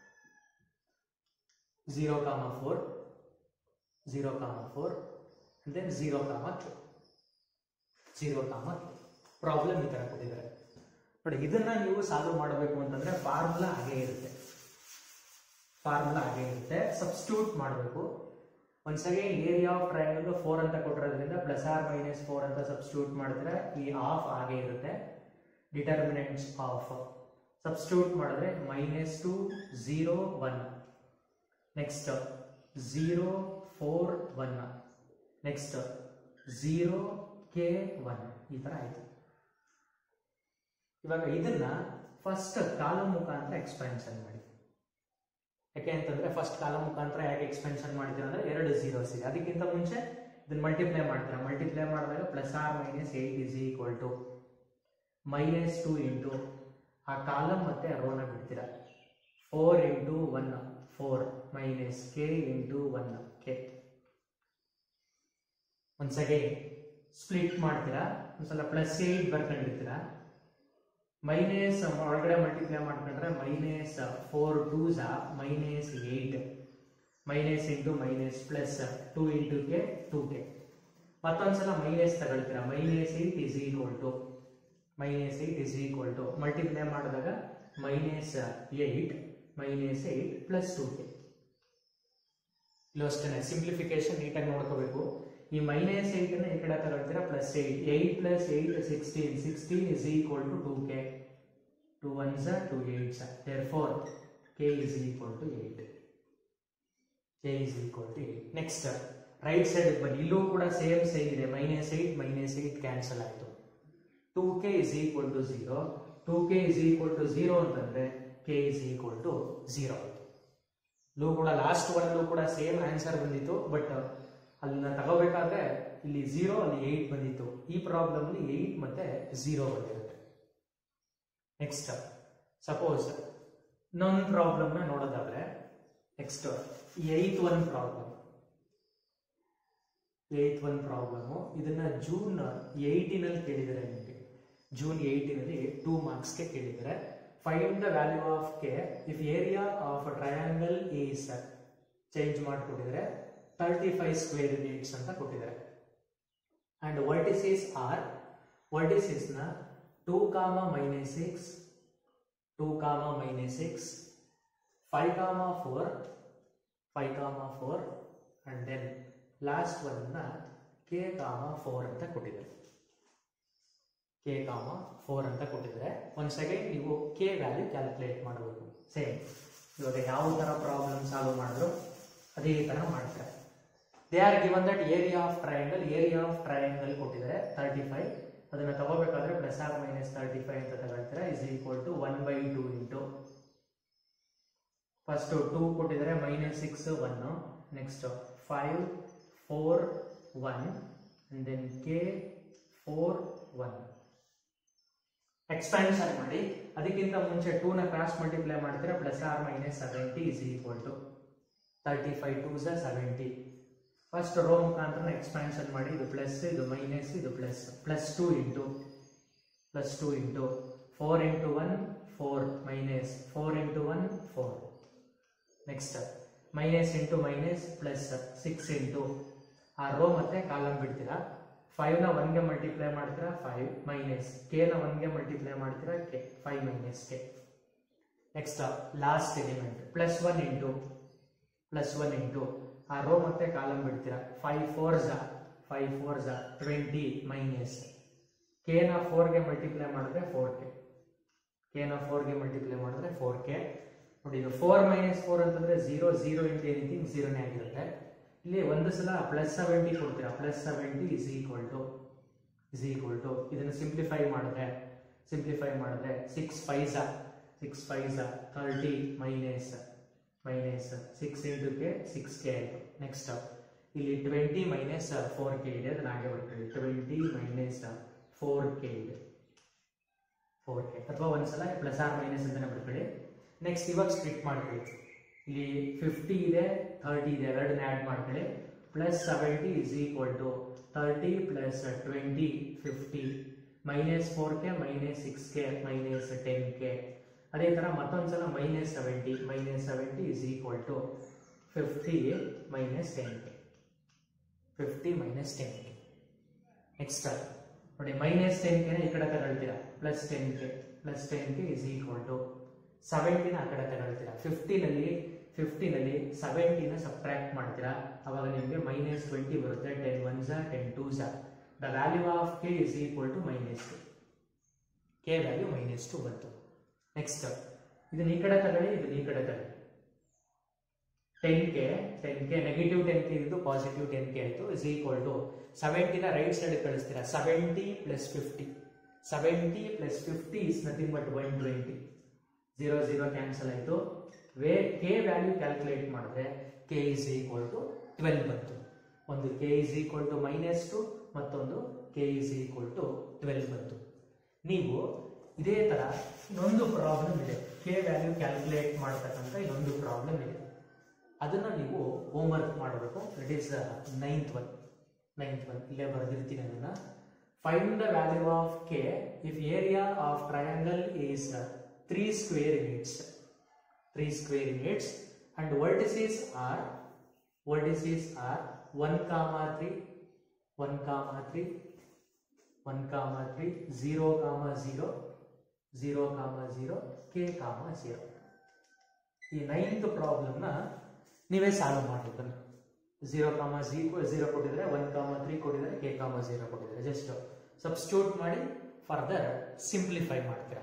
zero comma four zero comma four then zero comma two zero comma two problem ಈ ತರ ಕೊಟ್ಟಿದ್ದಾರೆ ಬಟ್ ಇದನ್ನ ನೀವು ಸಾಲ್ವ್ ಮಾಡಬೇಕು ಅಂತಂದ್ರೆ ಫಾರ್ಮುಲಾ ಹಾಗೆ ಇರುತ್ತೆ ಫಾರ್ಮುಲಾ ಹಾಗೆ ಇರುತ್ತೆ ಸಬ್ಸ್ಟಿಟ್ಯೂಟ್ ಮಾಡಬೇಕು ಒಂದ್ಸರಿ ಏರಿಯಾ ಆಫ್ ಟ್ರಯಾಂಗಲ್ ಫೋರ್ ಅಂತ ಕೊಟ್ಟಿರೋದ್ರಿಂದ ಪ್ಲಸ್ ಆರ್ ಮೈನಸ್ ಫೋರ್ ಅಂತ ಸಬ್ಸ್ಟಿಟ್ಯೂಟ್ ಮಾಡಿದ್ರೆ ಈ ಆಫ್ ಹಾಗೆ ಇರುತ್ತೆ ಡಿಟರ್ಮಿನೆಂಟ್ಸ್ ಆಫ್ ಸಬ್ಸ್ಟಿಟ್ಯೂಟ್ ಮಾಡಿದ್ರೆ minus two zero one next zero four one next zero k one ಈ ತರ ಆಯ್ತು ಇವಾಗ ಇದನ್ನ ಫಸ್ಟ್ ಕಾಲಮ್ ಮುಖಾಂತರ ಎಕ್ಸ್ಪೆನ್ಷನ್ ಮಾಡಿ ಯಾಕೆ ಅಂತಂದ್ರೆ ಫಸ್ಟ್ ಕಾಲಮ್ ಮುಖಾಂತರ ಯಾಕೆ ಎಕ್ಸ್ಪೆನ್ಷನ್ ಮಾಡ್ತೀರಾ ಅಂದ್ರೆ ಎರಡು ಝೀರೋಸ್ ಇದೆ ಅದಕ್ಕಿಂತ ಮುಂಚೆ ಇದನ್ನ ಮಲ್ಟಿಪ್ಲೈ ಮಾಡ್ತೀರಾ ಮಲ್ಟಿಪ್ಲೈ ಮಾಡಿದಾಗ plus or minus eight is equal to minus two into ಆ ಕಾಲಮ್ ಮತ್ತೆ ರೋನ ಬಿಡ್ತೀರಾ four into one four minus k into one k ಒಂದ್ಸಗೆ ಸ್ಪ್ಲಿಟ್ ಮಾಡ್ತೀರಾ ಒಂದ್ಸಲ ಪ್ಲಸ್ ಏಟ್ ಬರ್ಕೊಂಡಿರ್ತೀರಾ ಮೈನಸ್ ಒಳಗಡೆ ಮಲ್ಟಿಪ್ಲೈ ಮಾಡ್ಕೊಂಡ್ರೆ ಮೈನಸ್ ಫೋರ್ ಟೂ ಝಾ minus eight minus into minus plus two into k two k ಮತ್ತೊಂದ್ಸಲ ಮೈನಸ್ ತಗೊಳ್ತೀರಾ minus eight is equal to minus eight is equal to multiply ಮಾಡಿದಾಗ minus eight minus eight plus two k ಇಲ್ಲೂ ಅಷ್ಟೇ simplification ನೀಟಾಗಿ ನೋಡ್ಕೋಬೇಕು ಈ minus eight ಅನ್ನ ಈ ಕಡೆ ತಗೊಳ್ತೀರಾ plus eight eight plus eight sixteen sixteen is equal to two k two one ಸ ಟು ಏಟ್ ಸ therefore k is equal to eight k is equal to eight next right side ಬನ್ನಿ ಇಲ್ಲೂ ಕೂಡ same same ಇದೆ minus eight minus eight cancel ಆಯಿತು two k is equal to zero two k is equal to zero ಅಂತಂದ್ರೆ k is equal to zero ಆಯಿತು ಲೂ ಕೂಡ last one ಕೂಡ same answer ಬಂದಿತ್ತು ಬಟ್ ಅಲ್ಲಿನ ತಗೋಬೇಕಾದ್ರೆ ಇಲ್ಲಿ ಝೀರೋ ಅಲ್ಲಿ ಏಟ್ ಬಂದಿತ್ತು ಈ ಪ್ರಾಬ್ಲಮ್ ಅಲ್ಲಿ ಏಟ್ ಮತ್ತೆ ಝೀರೋ ಬಂದಿರುತ್ತೆ ನೆಕ್ಸ್ಟ್ ಸಪೋಸ್ ಇನ್ನೊಂದು ಪ್ರಾಬ್ಲಮ್ ನ ನೋಡೋದಾದ್ರೆ next eighth one problem eighth one problem ಇದನ್ನ ಜೂನ್ ಏಯ್ಟೀನಲ್ಲಿ ಕೇಳಿದ್ದಾರೆ ನಿಮಗೆ ಜೂನ್ ಏಯ್ಟೀನಲ್ಲಿ ಟೂ ಮಾರ್ಕ್ಸ್ಗೆ ಕೇಳಿದ್ದಾರೆ find the value of k if area of triangle is change ಮಾಡಿಕೊಟ್ಟಿದ್ರೆ ತರ್ಟಿ ಫೈವ್ ಸ್ಕ್ವೇರ್ ಯೂನಿಟ್ಸ್ ಅಂತ ಕೊಟ್ಟಿದ್ದಾರೆ ಅಂಡ್ ವರ್ಟಿಸಿಸ್ ಆರ್ ವರ್ಟಿಸಿಸ್ ನ two comma minus six two comma minus six five comma four five comma four and then last one ನ k comma four ಅಂತ ಕೊಟ್ಟಿದ್ದಾರೆ K comma four ಅಂತ ಕೊಟ್ಟಿದ್ದಾರೆ ಒಂದ್ second ನೀವು ಕೆ ವ್ಯಾಲ್ಯೂ ಕ್ಯಾಲ್ಕುಲೇಟ್ ಮಾಡಬೇಕು same ಇವಾಗ ಯಾವ ತರ ಪ್ರಾಬ್ಲಮ್ ಸಾಲ್ವ್ ಮಾಡಿದ್ರು ಅದೇ ತರ ಮಾಡ್ತಾರೆ they are given that area of triangle area of triangle ಕೊಟ್ಟಿದ್ದಾರೆ ತರ್ಟಿ ಫೈವ್ ಅದನ್ನ ತಗೋಬೇಕಾದ್ರೆ plus or minus thirty five ಅಂತ ತಗೊಳ್ತಾರೆ is equal to one by two into first two ಕೊಟ್ಟಿದ್ದಾರೆ minus six one next five four one and then k four one expansion ಮಾಡಿ ಅದಕ್ಕಿಂತ ಮುಂಚೆ two ನ ಕ್ರಾಸ್ ಮಲ್ಟಿಪ್ಲೈ ಮಾಡ್ತೀರಾ plus or minus seventy is equal to thirty five two ಝ seventy first row ಮುಖಾಂತರ expansion ಮಾಡಿ ಇದು ಪ್ಲಸ್ ಇದು ಮೈನಸ್ ಇದು plus plus two into plus two into four into one four minus four into one four next minus into minus plus six into ಆ row ಮತ್ತೆ column ಬಿಡ್ತೀರಾ five ನ ಒನ್ಗೆ ಮಲ್ಟಿಪ್ಲೈ ಮಾಡ್ತೀರಾ ಫೈವ್ ಮೈನಸ್ ಕೆ ನ ಒನ್ಗೆ multiply ಮಾಡ್ತೀರಾ k five minus k next last element plus one into plus one into ಆ ರೋ ಮತ್ತೆ ಕಾಲಮ್ ಬಿಡ್ತೀರಾ ಫೈವ್ ಫೋರ್ ಝ ಫೈವ್ ಫೋರ್ ಝ ಟ್ವೆಂಟಿ ಮೈನಸ್ ಕೆನ ಫೋರ್ಗೆ ಮಲ್ಟಿಪ್ಲೈ ಮಾಡಿದ್ರೆ ಫೋರ್ ಕೆ ಕೆನ ಫೋರ್ಗೆ ಮಲ್ಟಿಪ್ಲೈ ಮಾಡಿದ್ರೆ ಫೋರ್ ಕೆ ನೋಡಿ ಇದು ಫೋರ್ ಮೈನಸ್ ಫೋರ್ ಅಂತಂದ್ರೆ ಝೀರೋ ಝೀರೋ ಇಂಟು ಎನಿಥಿಂಗ್ ಝೀರೋನೇ ಆಗಿರುತ್ತೆ ಇಲ್ಲಿ ಒಂದು ಸಲ ಪ್ಲಸ್ ಸೆವೆಂಟಿ ಕೊಡ್ತೀರಾ plus seventy is equal to is equal to ಇದನ್ನು ಸಿಂಪ್ಲಿಫೈ ಮಾಡಿದ್ರೆ ಸಿಂಪ್ಲಿಫೈ ಮಾಡಿದ್ರೆ six five six five thirty minus minus six into k six k ಆಯಿತು ನೆಕ್ಸ್ಟ್ ಇಲ್ಲಿ ಟ್ವೆಂಟಿ ಮೈನಸ್ ಫೋರ್ ಕೆ ಇದೆ ಅದನ್ನ ಹಾಗೆ ಬರ್ತೀವಿ ಟ್ವೆಂಟಿ ಮೈನಸ್ ಫೋರ್ ಕೆ ಇದೆ ಫೋರ್ ಕೆ ಅಥವಾ ಒಂದ್ಸಲ ಪ್ಲಸ್ ಆರ್ ಮೈನಸ್ ಅಂತಾನೆ ಬರ್ಕೊಳ್ಳಿ ನೆಕ್ಸ್ಟ್ ಇವಾಗ ಸ್ಪ್ಲಿಟ್ ಮಾಡ್ಕೊಳ್ಳಿ ಇಲ್ಲಿ ಫಿಫ್ಟಿ ಇದೆ ಥರ್ಟಿ ಇದೆ ಎರಡನ್ನ ಆ್ಯಡ್ ಮಾಡ್ಕೊಳ್ಳಿ plus seventy is equal to thirty plus twenty fifty minus four k minus six k minus ten k ಅದೇ ಥರ ಮತ್ತೊಂದ್ಸಲ minus seventy minus seventy is equal to fifty minus ten k fifty minus ten k next ನೋಡಿ minus ten k ಈ ಕಡೆ ತಗೊಳ್ತೀರಾ plus ten k plus ten k is equal to ಸೆವೆಂಟಿನ ಆ ಕಡೆ ತಗೊಳ್ತೀರಾ ಫಿಫ್ಟಿನಲ್ಲಿ ಫಿಫ್ಟಿನಲ್ಲಿ ಸೆವೆಂಟಿನ ಸಬ್ಟ್ರಾಕ್ಟ್ ಮಾಡ್ತೀರಾ ಅವಾಗ ನಿಮಗೆ ಮೈನಸ್ ಟ್ವೆಂಟಿ ಬರುತ್ತೆ ಟೆನ್ ಒನ್ ಝಾ ಟೆನ್ ಟೂ ಝಾ the value of k is equal to minus two k value minus two ಬಂತು ನೆಕ್ಸ್ಟ್ ಇದನ್ನ ಈ ಕಡೆ ತಗೊಳ್ಳಿ ಇದನ್ನ ಈ ಕಡೆ ತಗೊಳ್ಳಿ ten k ten k negative ten k ಇದ್ದು ಪಾಸಿಟಿವ್ ಟೆನ್ ಕೆ ಆಯಿತು ಇಸ್ ಈಕ್ವಲ್ ಟು ಸೆವೆಂಟಿನ ರೈಟ್ ಸೈಡ್ ಕಳಿಸ್ತೀರಾ seventy plus fifty seventy plus fifty is nothing but one twenty zero zero cancel ಆಯಿತು ವೇ ಕೆ ವ್ಯಾಲ್ಯೂ ಕ್ಯಾಲ್ಕುಲೇಟ್ ಮಾಡಿದ್ರೆ k is equal to twelve ಬಂತು ಒಂದು k is equal to minus two ಮತ್ತೊಂದು k is equal to twelve ಬಂತು ನೀವು ಇದೇ ಥರ ಇನ್ನೊಂದು ಪ್ರಾಬ್ಲಮ್ ಇದೆ ಕೆ ವ್ಯಾಲ್ಯೂ ಕ್ಯಾಲ್ಕುಲೇಟ್ ಮಾಡ್ತಕ್ಕಂಥ ಇನ್ನೊಂದು ಪ್ರಾಬ್ಲಮ್ ಇದೆ ಅದನ್ನು ನೀವು ಹೋಮ್ವರ್ಕ್ ಮಾಡಬೇಕು it is ninth one ninth one ಇಲ್ಲೇ ಬರೆದಿರ್ತೀನಿ ಅದನ್ನು find the value of k if area of triangle is three square units three square units and vertices are vertices are one comma three one comma three one comma three zero comma zero zero comma zero k comma zero ಈ ninth ಪ್ರಾಬ್ಲಮ್ನ ನೀವೇ solve ಮಾಡಬೇಕು zero comma zero zero ಕೊಟ್ಟಿದ್ರೆ one comma three ಕೊಟ್ಟಿದ್ರೆ k comma zero ಕೊಟ್ಟಿದ್ರೆ just substitute ಮಾಡಿ further simplify ಮಾಡ್ತೀರಾ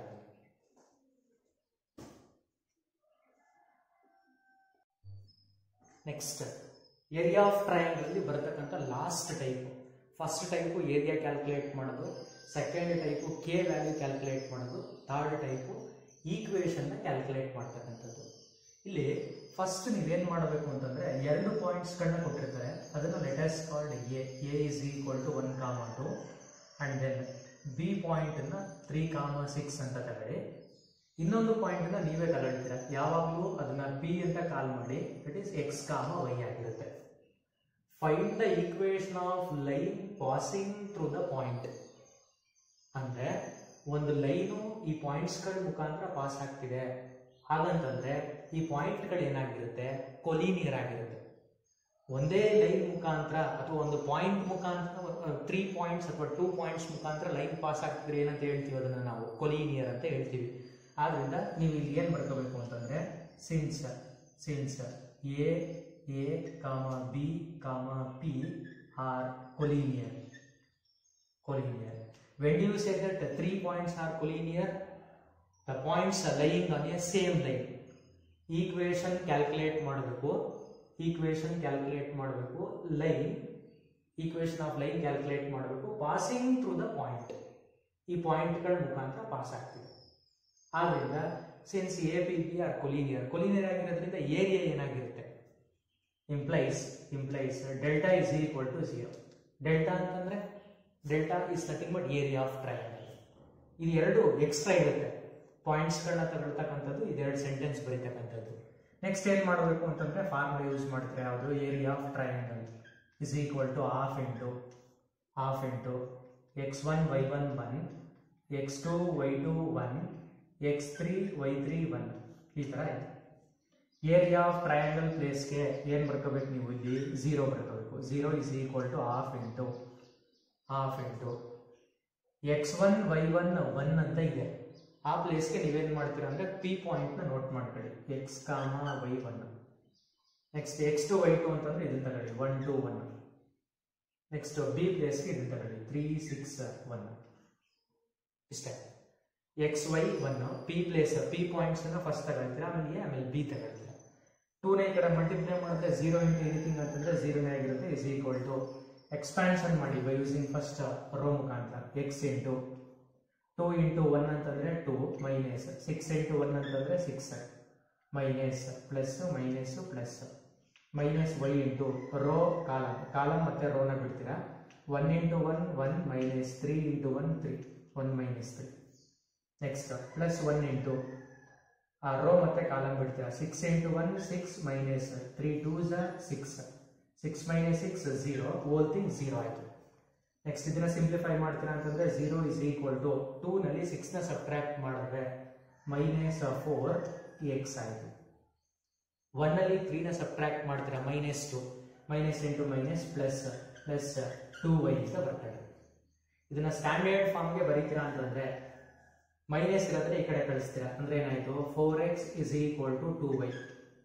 next area of triangle ಬರತಕ್ಕಂಥ last type first type area calculate ಮಾಡೋದು second type k value calculate ಮಾಡೋದು ಥರ್ಡ್ ಟೈಪು ಈಕ್ವೇಷನ್ನ calculate ಮಾಡ್ತಕ್ಕಂಥದ್ದು ಇಲ್ಲಿ ಫಸ್ಟ್ ನೀವೇನು ಮಾಡಬೇಕು ಅಂತಂದರೆ ಎರಡು ಪಾಯಿಂಟ್ಸ್ಗಳನ್ನ ಕೊಟ್ಟಿರ್ತಾರೆ ಅದನ್ನು letters called A A is equal to one comma two and then B ಪಾಯಿಂಟನ್ನು ತ್ರೀ ಕಾಮ ಸಿಕ್ಸ್ ಅಂತ ತಗೊಳ್ಳಿ ಇನ್ನೊಂದು ಪಾಯಿಂಟನ್ನು ನೀವೇ ತಗೊಳ್ತೀರಾ ಯಾವಾಗಲೂ ಅದನ್ನು ಪಿ ಅಂತ ಕಾಲ್ ಮಾಡಿ it is x comma y ಆಗಿರುತ್ತೆ find the equation of line passing through the point ಅಂದರೆ ಒಂದು ಲೈನು ಈ ಪಾಯಿಂಟ್ಸ್ಗಳ ಮುಖಾಂತರ ಪಾಸ್ ಆಗ್ತಿದೆ ಹಾಗಂತಂದ್ರೆ ಈ ಪಾಯಿಂಟ್ಗಳು ಏನಾಗಿರುತ್ತೆ ಕೊಲಿನಿಯರ್ ಆಗಿರುತ್ತೆ ಒಂದೇ ಲೈನ್ ಮುಖಾಂತರ ಅಥವಾ ಒಂದು ಪಾಯಿಂಟ್ ಮುಖಾಂತರ ತ್ರೀ ಪಾಯಿಂಟ್ಸ್ ಅಥವಾ ಟೂ ಪಾಯಿಂಟ್ಸ್ ಮುಖಾಂತರ ಲೈನ್ ಪಾಸ್ ಆಗ್ತಿದ್ರೆ ಏನಂತ ಹೇಳ್ತೀವಿ ಅದನ್ನು ನಾವು ಕೊಲಿನಿಯರ್ ಅಂತ ಹೇಳ್ತೀವಿ ಆದ್ರಿಂದ ನೀವು ಇಲ್ಲಿ ಏನು ಬರ್ಕೋಬೇಕು ಅಂತಂದ್ರೆ since since A A comma B comma P are collinear collinear when you say that three points are collinear the points are lying on a same line equation calculate ಮಾಡಬೇಕು ಈಕ್ವೇಶನ್ ಕ್ಯಾಲ್ಕುಲೇಟ್ ಮಾಡಬೇಕು line equation of line calculate ಮಾಡಬೇಕು passing through the point ಈ ಪಾಯಿಂಟ್ಗಳ ಮುಖಾಂತರ pass ಆಗ್ತಿದೆ ಆದ್ರಿಂದ since A P B are collinear collinear ಆಗಿರೋದ್ರಿಂದ area ಏನಾಗಿರುತ್ತೆ implies implies delta is equal to zero delta ಅಂತಂದ್ರೆ delta is nothing but area of triangle ಇದು ಎರಡು ಎಕ್ಸ್ಟ್ರಾ ಇರುತ್ತೆ ಪಾಯಿಂಟ್ಸ್ಗಳನ್ನ ತಗೊಳ್ತಕ್ಕಂಥದ್ದು ಇದೆರಡು ಸೆಂಟೆನ್ಸ್ ಬರೀತಕ್ಕಂಥದ್ದು ನೆಕ್ಸ್ಟ್ ಏನು ಮಾಡಬೇಕು ಅಂತಂದ್ರೆ ಫಾರ್ಮುಲಾ ಯೂಸ್ ಮಾಡ್ತಾರೆ ಯಾವುದು area of triangle is equal to half into half into X one Y one one X two Y two one X three Y three one ಈ ಥರ ಇದೆ ಏರಿಯಾ ಆಫ್ ಟ್ರಯಾಂಗಲ್ ಪ್ಲೇಸ್ಗೆ ಏನು ಬರ್ಕೋಬೇಕು ನೀವು ಇಲ್ಲಿ ಝೀರೋ ಬರ್ಕೋಬೇಕು zero is equal to half into half into X one Y one one ಅಂತ ಇದೆ ಆ ಪ್ಲೇಸ್ಗೆ ನೀವೇನು ಮಾಡ್ತೀರಾ ಅಂದರೆ ಪಿ ಪಾಯಿಂಟ್ನ ನೋಟ್ ಮಾಡ್ಕೊಳ್ಳಿ x comma y one next x two Y two ಅಂತಂದ್ರೆ ಇದನ್ನ ತಗೊಳ್ಳಿ one two one next B ಪ್ಲೇಸ್ಗೆ ಇದು ತಗೊಳ್ಳಿ ತ್ರೀ ಸಿಕ್ಸ್ ಒನ್ ಇಷ್ಟೇ x y one P place P points ಅನ್ನ ಫಸ್ಟ್ ತಗೊಳ್ತೀರಾ ಆಮೇಲೆ ಎ ಆಮೇಲೆ ಬಿ ತಗೊಳ್ತೀರಾ ಟೂನ ಈ ಕಡೆ ಮಲ್ಟಿಪ್ಲೈ ಮಾಡಿದ್ರೆ ಜೀರೋ ಇಂಟು ಎನಿಥಿಂಗ್ ಅಂತಂದ್ರೆ ಜೀರೋನೇ ಆಗಿರುತ್ತೆ ಇಸ್ ಈಕ್ವಲ್ ಟು ಎಕ್ಸ್ಪ್ಯಾನ್ಷನ್ ಮಾಡಿ ಬೈ ಯೂಸಿಂಗ್ ಫಸ್ಟ್ ರೋ ಮುಖಾಂತರ x into two into one ಅಂತಂದ್ರೆ two minus six into one ಅಂತಂದ್ರೆ six minus plus minus plus minus y into row column column ಮತ್ತೆ ರೋನ ಬಿಡ್ತೀರಾ one into one one minus three into one three one minus three next plus one into ಆ row ಮತ್ತೆ column ಬಿಡ್ತೀರಾ six into one six minus three two ಝ six six minus six zero whole thing zero ಆಯಿತು next ಇದನ್ನ simplify ಮಾಡ್ತೀರಾ ಅಂತಂದ್ರೆ zero is equal to two ನಲ್ಲಿ six ನ ಸಬ್ಟ್ರಾಕ್ಟ್ ಮಾಡಿದ್ರೆ ಮೈನಸ್ ಫೋರ್ ಎಕ್ಸ್ ಆಯಿತು ಒನ್ ಅಲ್ಲಿ ತ್ರೀ ನ ಸಬ್ಟ್ರಾಕ್ಟ್ ಮಾಡ್ತೀರಾ minus two minus into minus plus plus two y ಅಂತ ಬರ್ತಾರೆ ಇದನ್ನ ಸ್ಟ್ಯಾಂಡರ್ಡ್ ಫಾರ್ಮ್ಗೆ ಬರೀತೀರಾ ಅಂತಂದ್ರೆ ಮೈನಸ್ ಇರೋದ್ರೆ ಈ ಕಡೆ ಕಳಿಸ್ತೀರಾ ಅಂದ್ರೆ ಏನಾಯ್ತು four x is equal to two y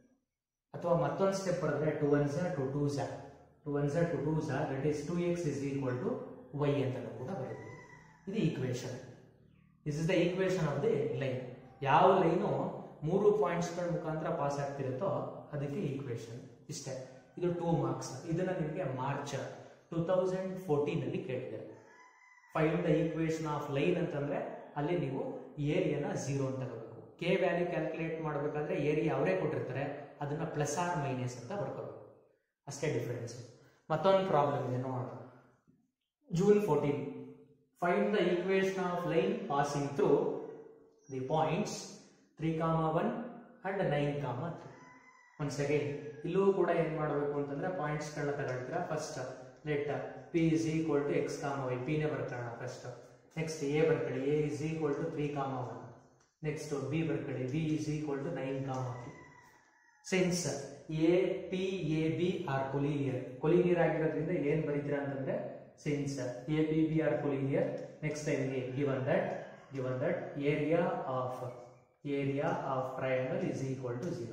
ಅಥವಾ ಮತ್ತೊಂದು ಸ್ಟೆಪ್ ಬರೆದ್ರೆ ಟು ಒನ್ ಝ ಟು ಟೂ ಝ ಟು ಒನ್ ಝ ಟು ಟೂ ಝ that is two x is equal to y ಅಂತ ಕೂಡ ಬರೀತೀವಿ ಇದು equation this is the equation of the line ಯಾವ ಲೈನು ಮೂರು ಪಾಯಿಂಟ್ಸ್ಗಳ ಮುಖಾಂತರ ಪಾಸ್ ಆಗ್ತಿರುತ್ತೋ ಅದಕ್ಕೆ ಈಕ್ವೇಶನ್ ಇಷ್ಟೇ ಇದು ಟೂ ಮಾರ್ಕ್ಸ್ ಇದನ್ನ ನಿಮಗೆ ಮಾರ್ಚ್ ಟೂ ತೌಸಂಡ್ ಫೋರ್ಟೀನ್ ಅಲ್ಲಿ ಕೇಳಿದ್ದಾರೆ find the equation of line ಅಂತಂದ್ರೆ ಅಲ್ಲಿ ನೀವು ಏರಿಯಾನ ಝೀರೋ ಅಂತ ತಗೋಬೇಕು ಕೆ ವ್ಯಾಲ್ಯೂ ಕ್ಯಾಲ್ಕುಲೇಟ್ ಮಾಡಬೇಕಾದ್ರೆ ಏರಿಯಾ ಅವರೇ ಕೊಟ್ಟಿರ್ತಾರೆ ಅದನ್ನ ಪ್ಲಸ್ ಆರ್ ಮೈನಸ್ ಅಂತ ಬರ್ಕೋಬೇಕು ಅಷ್ಟೇ ಡಿಫರೆನ್ಸ್ ಮತ್ತೊಂದು ಪ್ರಾಬ್ಲಮ್ ಇದೆ ನೋಡೋಣ June fourteen find the equation of line passing through the points three comma one and nine comma three once again ಇಲ್ಲೂ ಕೂಡ ಏನ್ ಮಾಡಬೇಕು ಅಂತಂದ್ರೆ ಪಾಯಿಂಟ್ಸ್ಗಳನ್ನ ತಗೊಳ್ತೀರಾ first let P is equal to x comma y ಪಿನೇ ಬರ್ಕೊಳ್ಳೋಣ ಫಸ್ಟ್ ನೆಕ್ಸ್ಟ್ ಎ ಬರ್ಕೊಳ್ಳಿ A is equal to three comma one next B ಬರ್ಕೊಳ್ಳಿ B is equal to nine comma two since A P A B are collinear collinear ಆಗಿರೋದ್ರಿಂದ ಏನ್ ಬರೀತೀರಾ ಅಂತಂದ್ರೆ since A B B are collinear next ಟೈಮ್ಗೆ given that given that area of area of triangle is equal to zero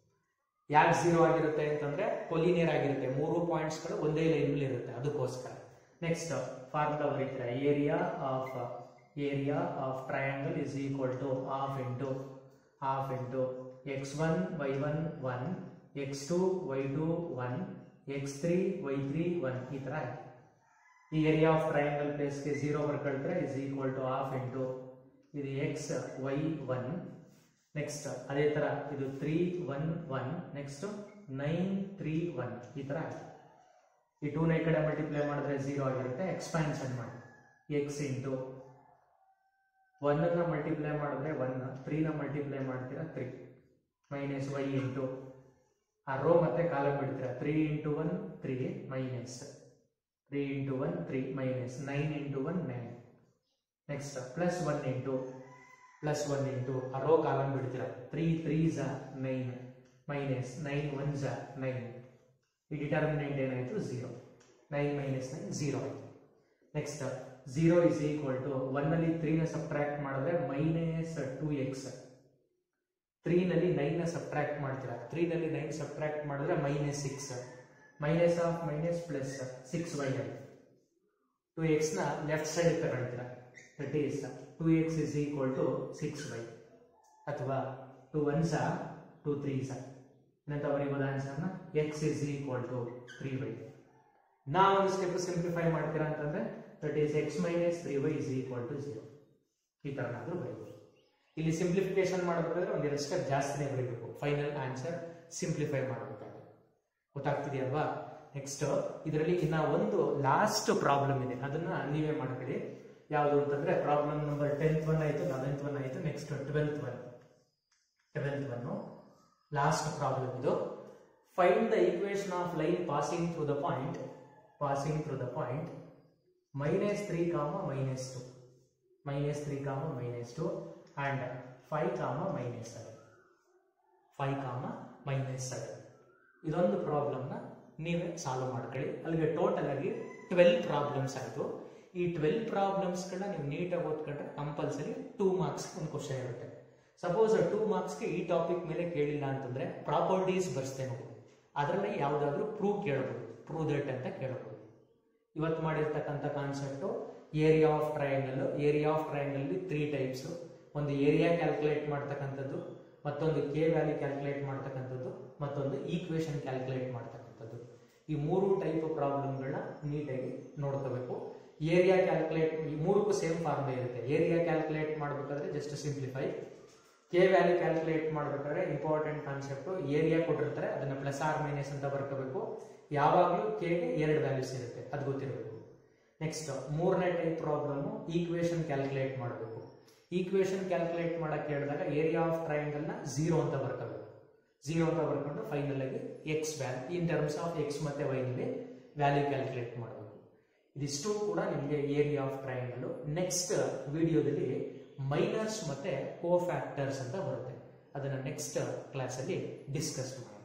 ಯಾಕೆ zero ಆಗಿರುತ್ತೆ ಅಂತಂದ್ರೆ collinear ಆಗಿರುತ್ತೆ ಮೂರು ಪಾಯಿಂಟ್ಸ್ಗಳು ಒಂದೇ ಲೈನ್ ಇರುತ್ತೆ ಅದಕ್ಕೋಸ್ಕರ ನೆಕ್ಸ್ಟ್ ಫಾರ್ಮುಲಾ ಬರೀತೀರಾ area of area of triangle is equal to half into half into X one Y one one X two Y two one X three Y three one ಈ ತರ ಆಯ್ತು ಈ ಏರಿಯಾ ಆಫ್ ಟ್ರಯಾಂಗಲ್ ಪ್ಲೇಸ್ಗೆ zero ಬರ್ಕೊಳ್ತಾರೆ is equal to half into ಇದು x y one next ಅದೇ ತರ ಇದು three one one next nine three one ಈ ತರ ಆಯ್ತು ಈ ಟೂನ ಈ ಕಡೆ ಮಲ್ಟಿಪ್ಲೈ ಮಾಡಿದ್ರೆ ಝೀರೋ ಆಗಿರುತ್ತೆ ಎಕ್ಸ್ಪ್ಯಾನ್ಷನ್ ಮಾಡಿ ಎಕ್ಸ್ ಇಂಟು ಒನ್ ನ ಮಲ್ಟಿಪ್ಲೈ ಮಾಡಿದ್ರೆ ಒನ್ ತ್ರೀನ ಮಲ್ಟಿಪ್ಲೈ ಮಾಡ್ತೀರಾ ತ್ರೀ ಮೈನಸ್ ವೈ ಇಂಟು ಆ ರೋ ಮತ್ತೆ ಕಾಲಮ್ ಬಿಡ್ತೀರಾ three into one three minus three into one three minus nine into one nine next plus one into plus one into ಆ row column ಬಿಡ್ತೀರಾ three three ಝ nine minus nine one ಝ nine ಈ determinant ಏನಾಯಿತು zero nine minus nine zero ಆಯಿತು next zero is equal to one ಅಲ್ಲಿ ತ್ರೀನ subtract ಮಾಡಿದ್ರೆ ಮೈನಸ್ ಟೂ ಎಕ್ಸ್ ತ್ರೀನಲ್ಲಿ ನೈನ್ನ ಸಬ್ಟ್ರಾಕ್ಟ್ ಮಾಡ್ತೀರಾ ತ್ರೀನಲ್ಲಿ ನೈನ್ ಸಬ್ಟ್ರಾಕ್ಟ್ ಮಾಡಿದ್ರೆ minus six minus of minus plus six y ಆಯಿತು ಟು ಎಕ್ಸ್ನ ಲೆಫ್ಟ್ ಸೈಡ್ ತಗೊಳ್ತೀರಾ that is two x is equal to six y ಅಥವಾ ಟು ಒನ್ ಸ ಟು ತ್ರೀ ಸ ಏನಂತ ಬರೀಬೋದು ಆನ್ಸರ್ನ x is equal to three y ನಾ ಒಂದು ಸ್ಟೆಪ್ ಸಿಂಪ್ಲಿಫೈ ಮಾಡ್ತೀರಾ ಅಂತಂದ್ರೆ that is x minus three y is equal to zero ಈ ಥರನಾದ್ರೂ ಬರೀಬೋದು ಇಲ್ಲಿ ಸಿಂಪ್ಲಿಫಿಕೇಶನ್ ಮಾಡಬೇಕಾದ್ರೆ ಒಂದೆರಡು ಸ್ಟೆಪ್ ಜಾಸ್ತಿನೇ ಬರೀಬೇಕು ಫೈನಲ್ ಆನ್ಸರ್ ಸಿಂಪ್ಲಿಫೈ ಮಾಡಬೇಕಾದ್ರೆ ಗೊತ್ತಾಗ್ತಿದೆಯಲ್ವಾ ನೆಕ್ಸ್ಟ್ ಇದರಲ್ಲಿ ಇನ್ನ ಒಂದು ಲಾಸ್ಟ್ ಪ್ರಾಬ್ಲಮ್ ಇದೆ ಅದನ್ನ ನೀವೇ ಮಾಡ್ಕೊಳ್ಳಿ ಯಾವುದು ಅಂತಂದ್ರೆ ಪ್ರಾಬ್ಲಮ್ ನಂಬರ್ ಟೆಂತ್ ಒನ್ ಆಯ್ತು ಲೆವೆಂತ್ ಒನ್ ಆಯ್ತು next twelfth one twelfth one last problem ಇದು find the equation of line passing through the point passing through the point minus three comma minus two minus three comma minus two and five comma minus seven five comma minus seven ಇದೊಂದು ಪ್ರಾಬ್ಲಮ್ನ ನೀವೇ solve ಮಾಡ್ಕೊಳ್ಳಿ ಅಲ್ಲಿಗೆ total ಆಗಿ twelve problems ಆಯಿತು ಈ twelve ಪ್ರಾಬ್ಲಮ್ಸ್ಗಳನ್ನ ನೀವು ನೀಟಾಗಿ ಓದ್ಕೊಂಡ್ರೆ ಕಂಪಲ್ಸರಿ ಟೂ ಮಾರ್ಕ್ಸ್ ಒಂದು ಕ್ವಶನ್ ಇರುತ್ತೆ ಸಪೋಸ್ ಟೂ ಮಾರ್ಕ್ಸ್ಗೆ ಈ ಟಾಪಿಕ್ ಮೇಲೆ ಕೇಳಿಲ್ಲ ಅಂತಂದ್ರೆ ಪ್ರಾಪರ್ಟೀಸ್ ಬರ್ಸ್ತೆ ನೋಡಿ ಅದರಲ್ಲಿ ಯಾವುದಾದ್ರೂ ಪ್ರೂವ್ ಕೇಳಬಹುದು ಪ್ರೂವ್ ದಟ್ ಅಂತ ಕೇಳಬಹುದು ಇವತ್ತು ಮಾಡಿರ್ತಕ್ಕಂಥ concept area of triangle area of triangle three types ಒಂದು ಏರಿಯಾ ಕ್ಯಾಲ್ಕುಲೇಟ್ ಮಾಡ್ತಕ್ಕಂಥದ್ದು ಮತ್ತೊಂದು ಕೆ ವ್ಯಾಲ್ಯೂ ಕ್ಯಾಲ್ಕುಲೇಟ್ ಮಾಡ್ತಕ್ಕಂಥದ್ದು ಮತ್ತೊಂದು ಈಕ್ವೇಶನ್ ಕ್ಯಾಲ್ಕುಲೇಟ್ ಮಾಡ್ತಕ್ಕಂಥದ್ದು ಈ ಮೂರು ಟೈಪ್ ಪ್ರಾಬ್ಲಮ್ಗಳನ್ನ ನೀಟಾಗಿ ನೋಡ್ಕೋಬೇಕು ಏರಿಯಾ ಕ್ಯಾಲ್ಕುಲೇಟ್ ಈ ಮೂರಕ್ಕೂ ಸೇಮ್ ಫಾರ್ಮುಲಾ ಇರುತ್ತೆ ಏರಿಯಾ ಕ್ಯಾಲ್ಕುಲೇಟ್ ಮಾಡಬೇಕಾದ್ರೆ just simplify K value calculate ಮಾಡಬೇಕಾದ್ರೆ ಇಂಪಾರ್ಟೆಂಟ್ ಕಾನ್ಸೆಪ್ಟ್ ಏರಿಯಾ ಕೊಟ್ಟಿರ್ತಾರೆ ಅದನ್ನ ಪ್ಲಸ್ ಆರ್ ಮೈನಸ್ ಅಂತ ಬರ್ಕೋಬೇಕು ಯಾವಾಗಲೂ ಕೆಗೆ ಎರಡು ವ್ಯಾಲ್ಯೂಸ್ ಇರುತ್ತೆ ಅದು ಗೊತ್ತಿರಬೇಕು ನೆಕ್ಸ್ಟ್ ಮೂರನೇ ಟೈಪ್ ಪ್ರಾಬ್ಲಮ್ ಈಕ್ವೇಶನ್ ಕ್ಯಾಲ್ಕುಲೇಟ್ ಮಾಡಬೇಕು ಈಕ್ವೇಶನ್ ಕ್ಯಾಲ್ಕುಲೇಟ್ ಮಾಡಕ್ ಹೇಳಿದಾಗ ಏರಿಯಾ ಆಫ್ ಟ್ರಯಾಂಗಲ್ ನ ಝೀರೋ ಅಂತ ಬರ್ಕೋಬೇಕು ಝೀರೋ ಅಂತ ಬರ್ಕೊಂಡು ಫೈನಲ್ ಆಗಿ x value in terms of x ಮತ್ತೆ ವೈ ನಲ್ಲಿ ವ್ಯಾಲ್ಯೂ ಕ್ಯಾಲ್ಕುಲೇಟ್ ಮಾಡಬೇಕು ಇದಿಷ್ಟು ಕೂಡ ನಿಮಗೆ ಏರಿಯಾ ಆಫ್ ಟ್ರಯಾಂಗಲ್ ನೆಕ್ಸ್ಟ್ ವಿಡಿಯೋದಲ್ಲಿ ಮೈನರ್ಸ್ ಮತ್ತೆ ಕೋ ಫ್ಯಾಕ್ಟರ್ಸ್ ಅಂತ ಬರುತ್ತೆ ಅದನ್ನ ನೆಕ್ಸ್ಟ್ ಕ್ಲಾಸಲ್ಲಿ ಡಿಸ್ಕಸ್ ಮಾಡೋಣ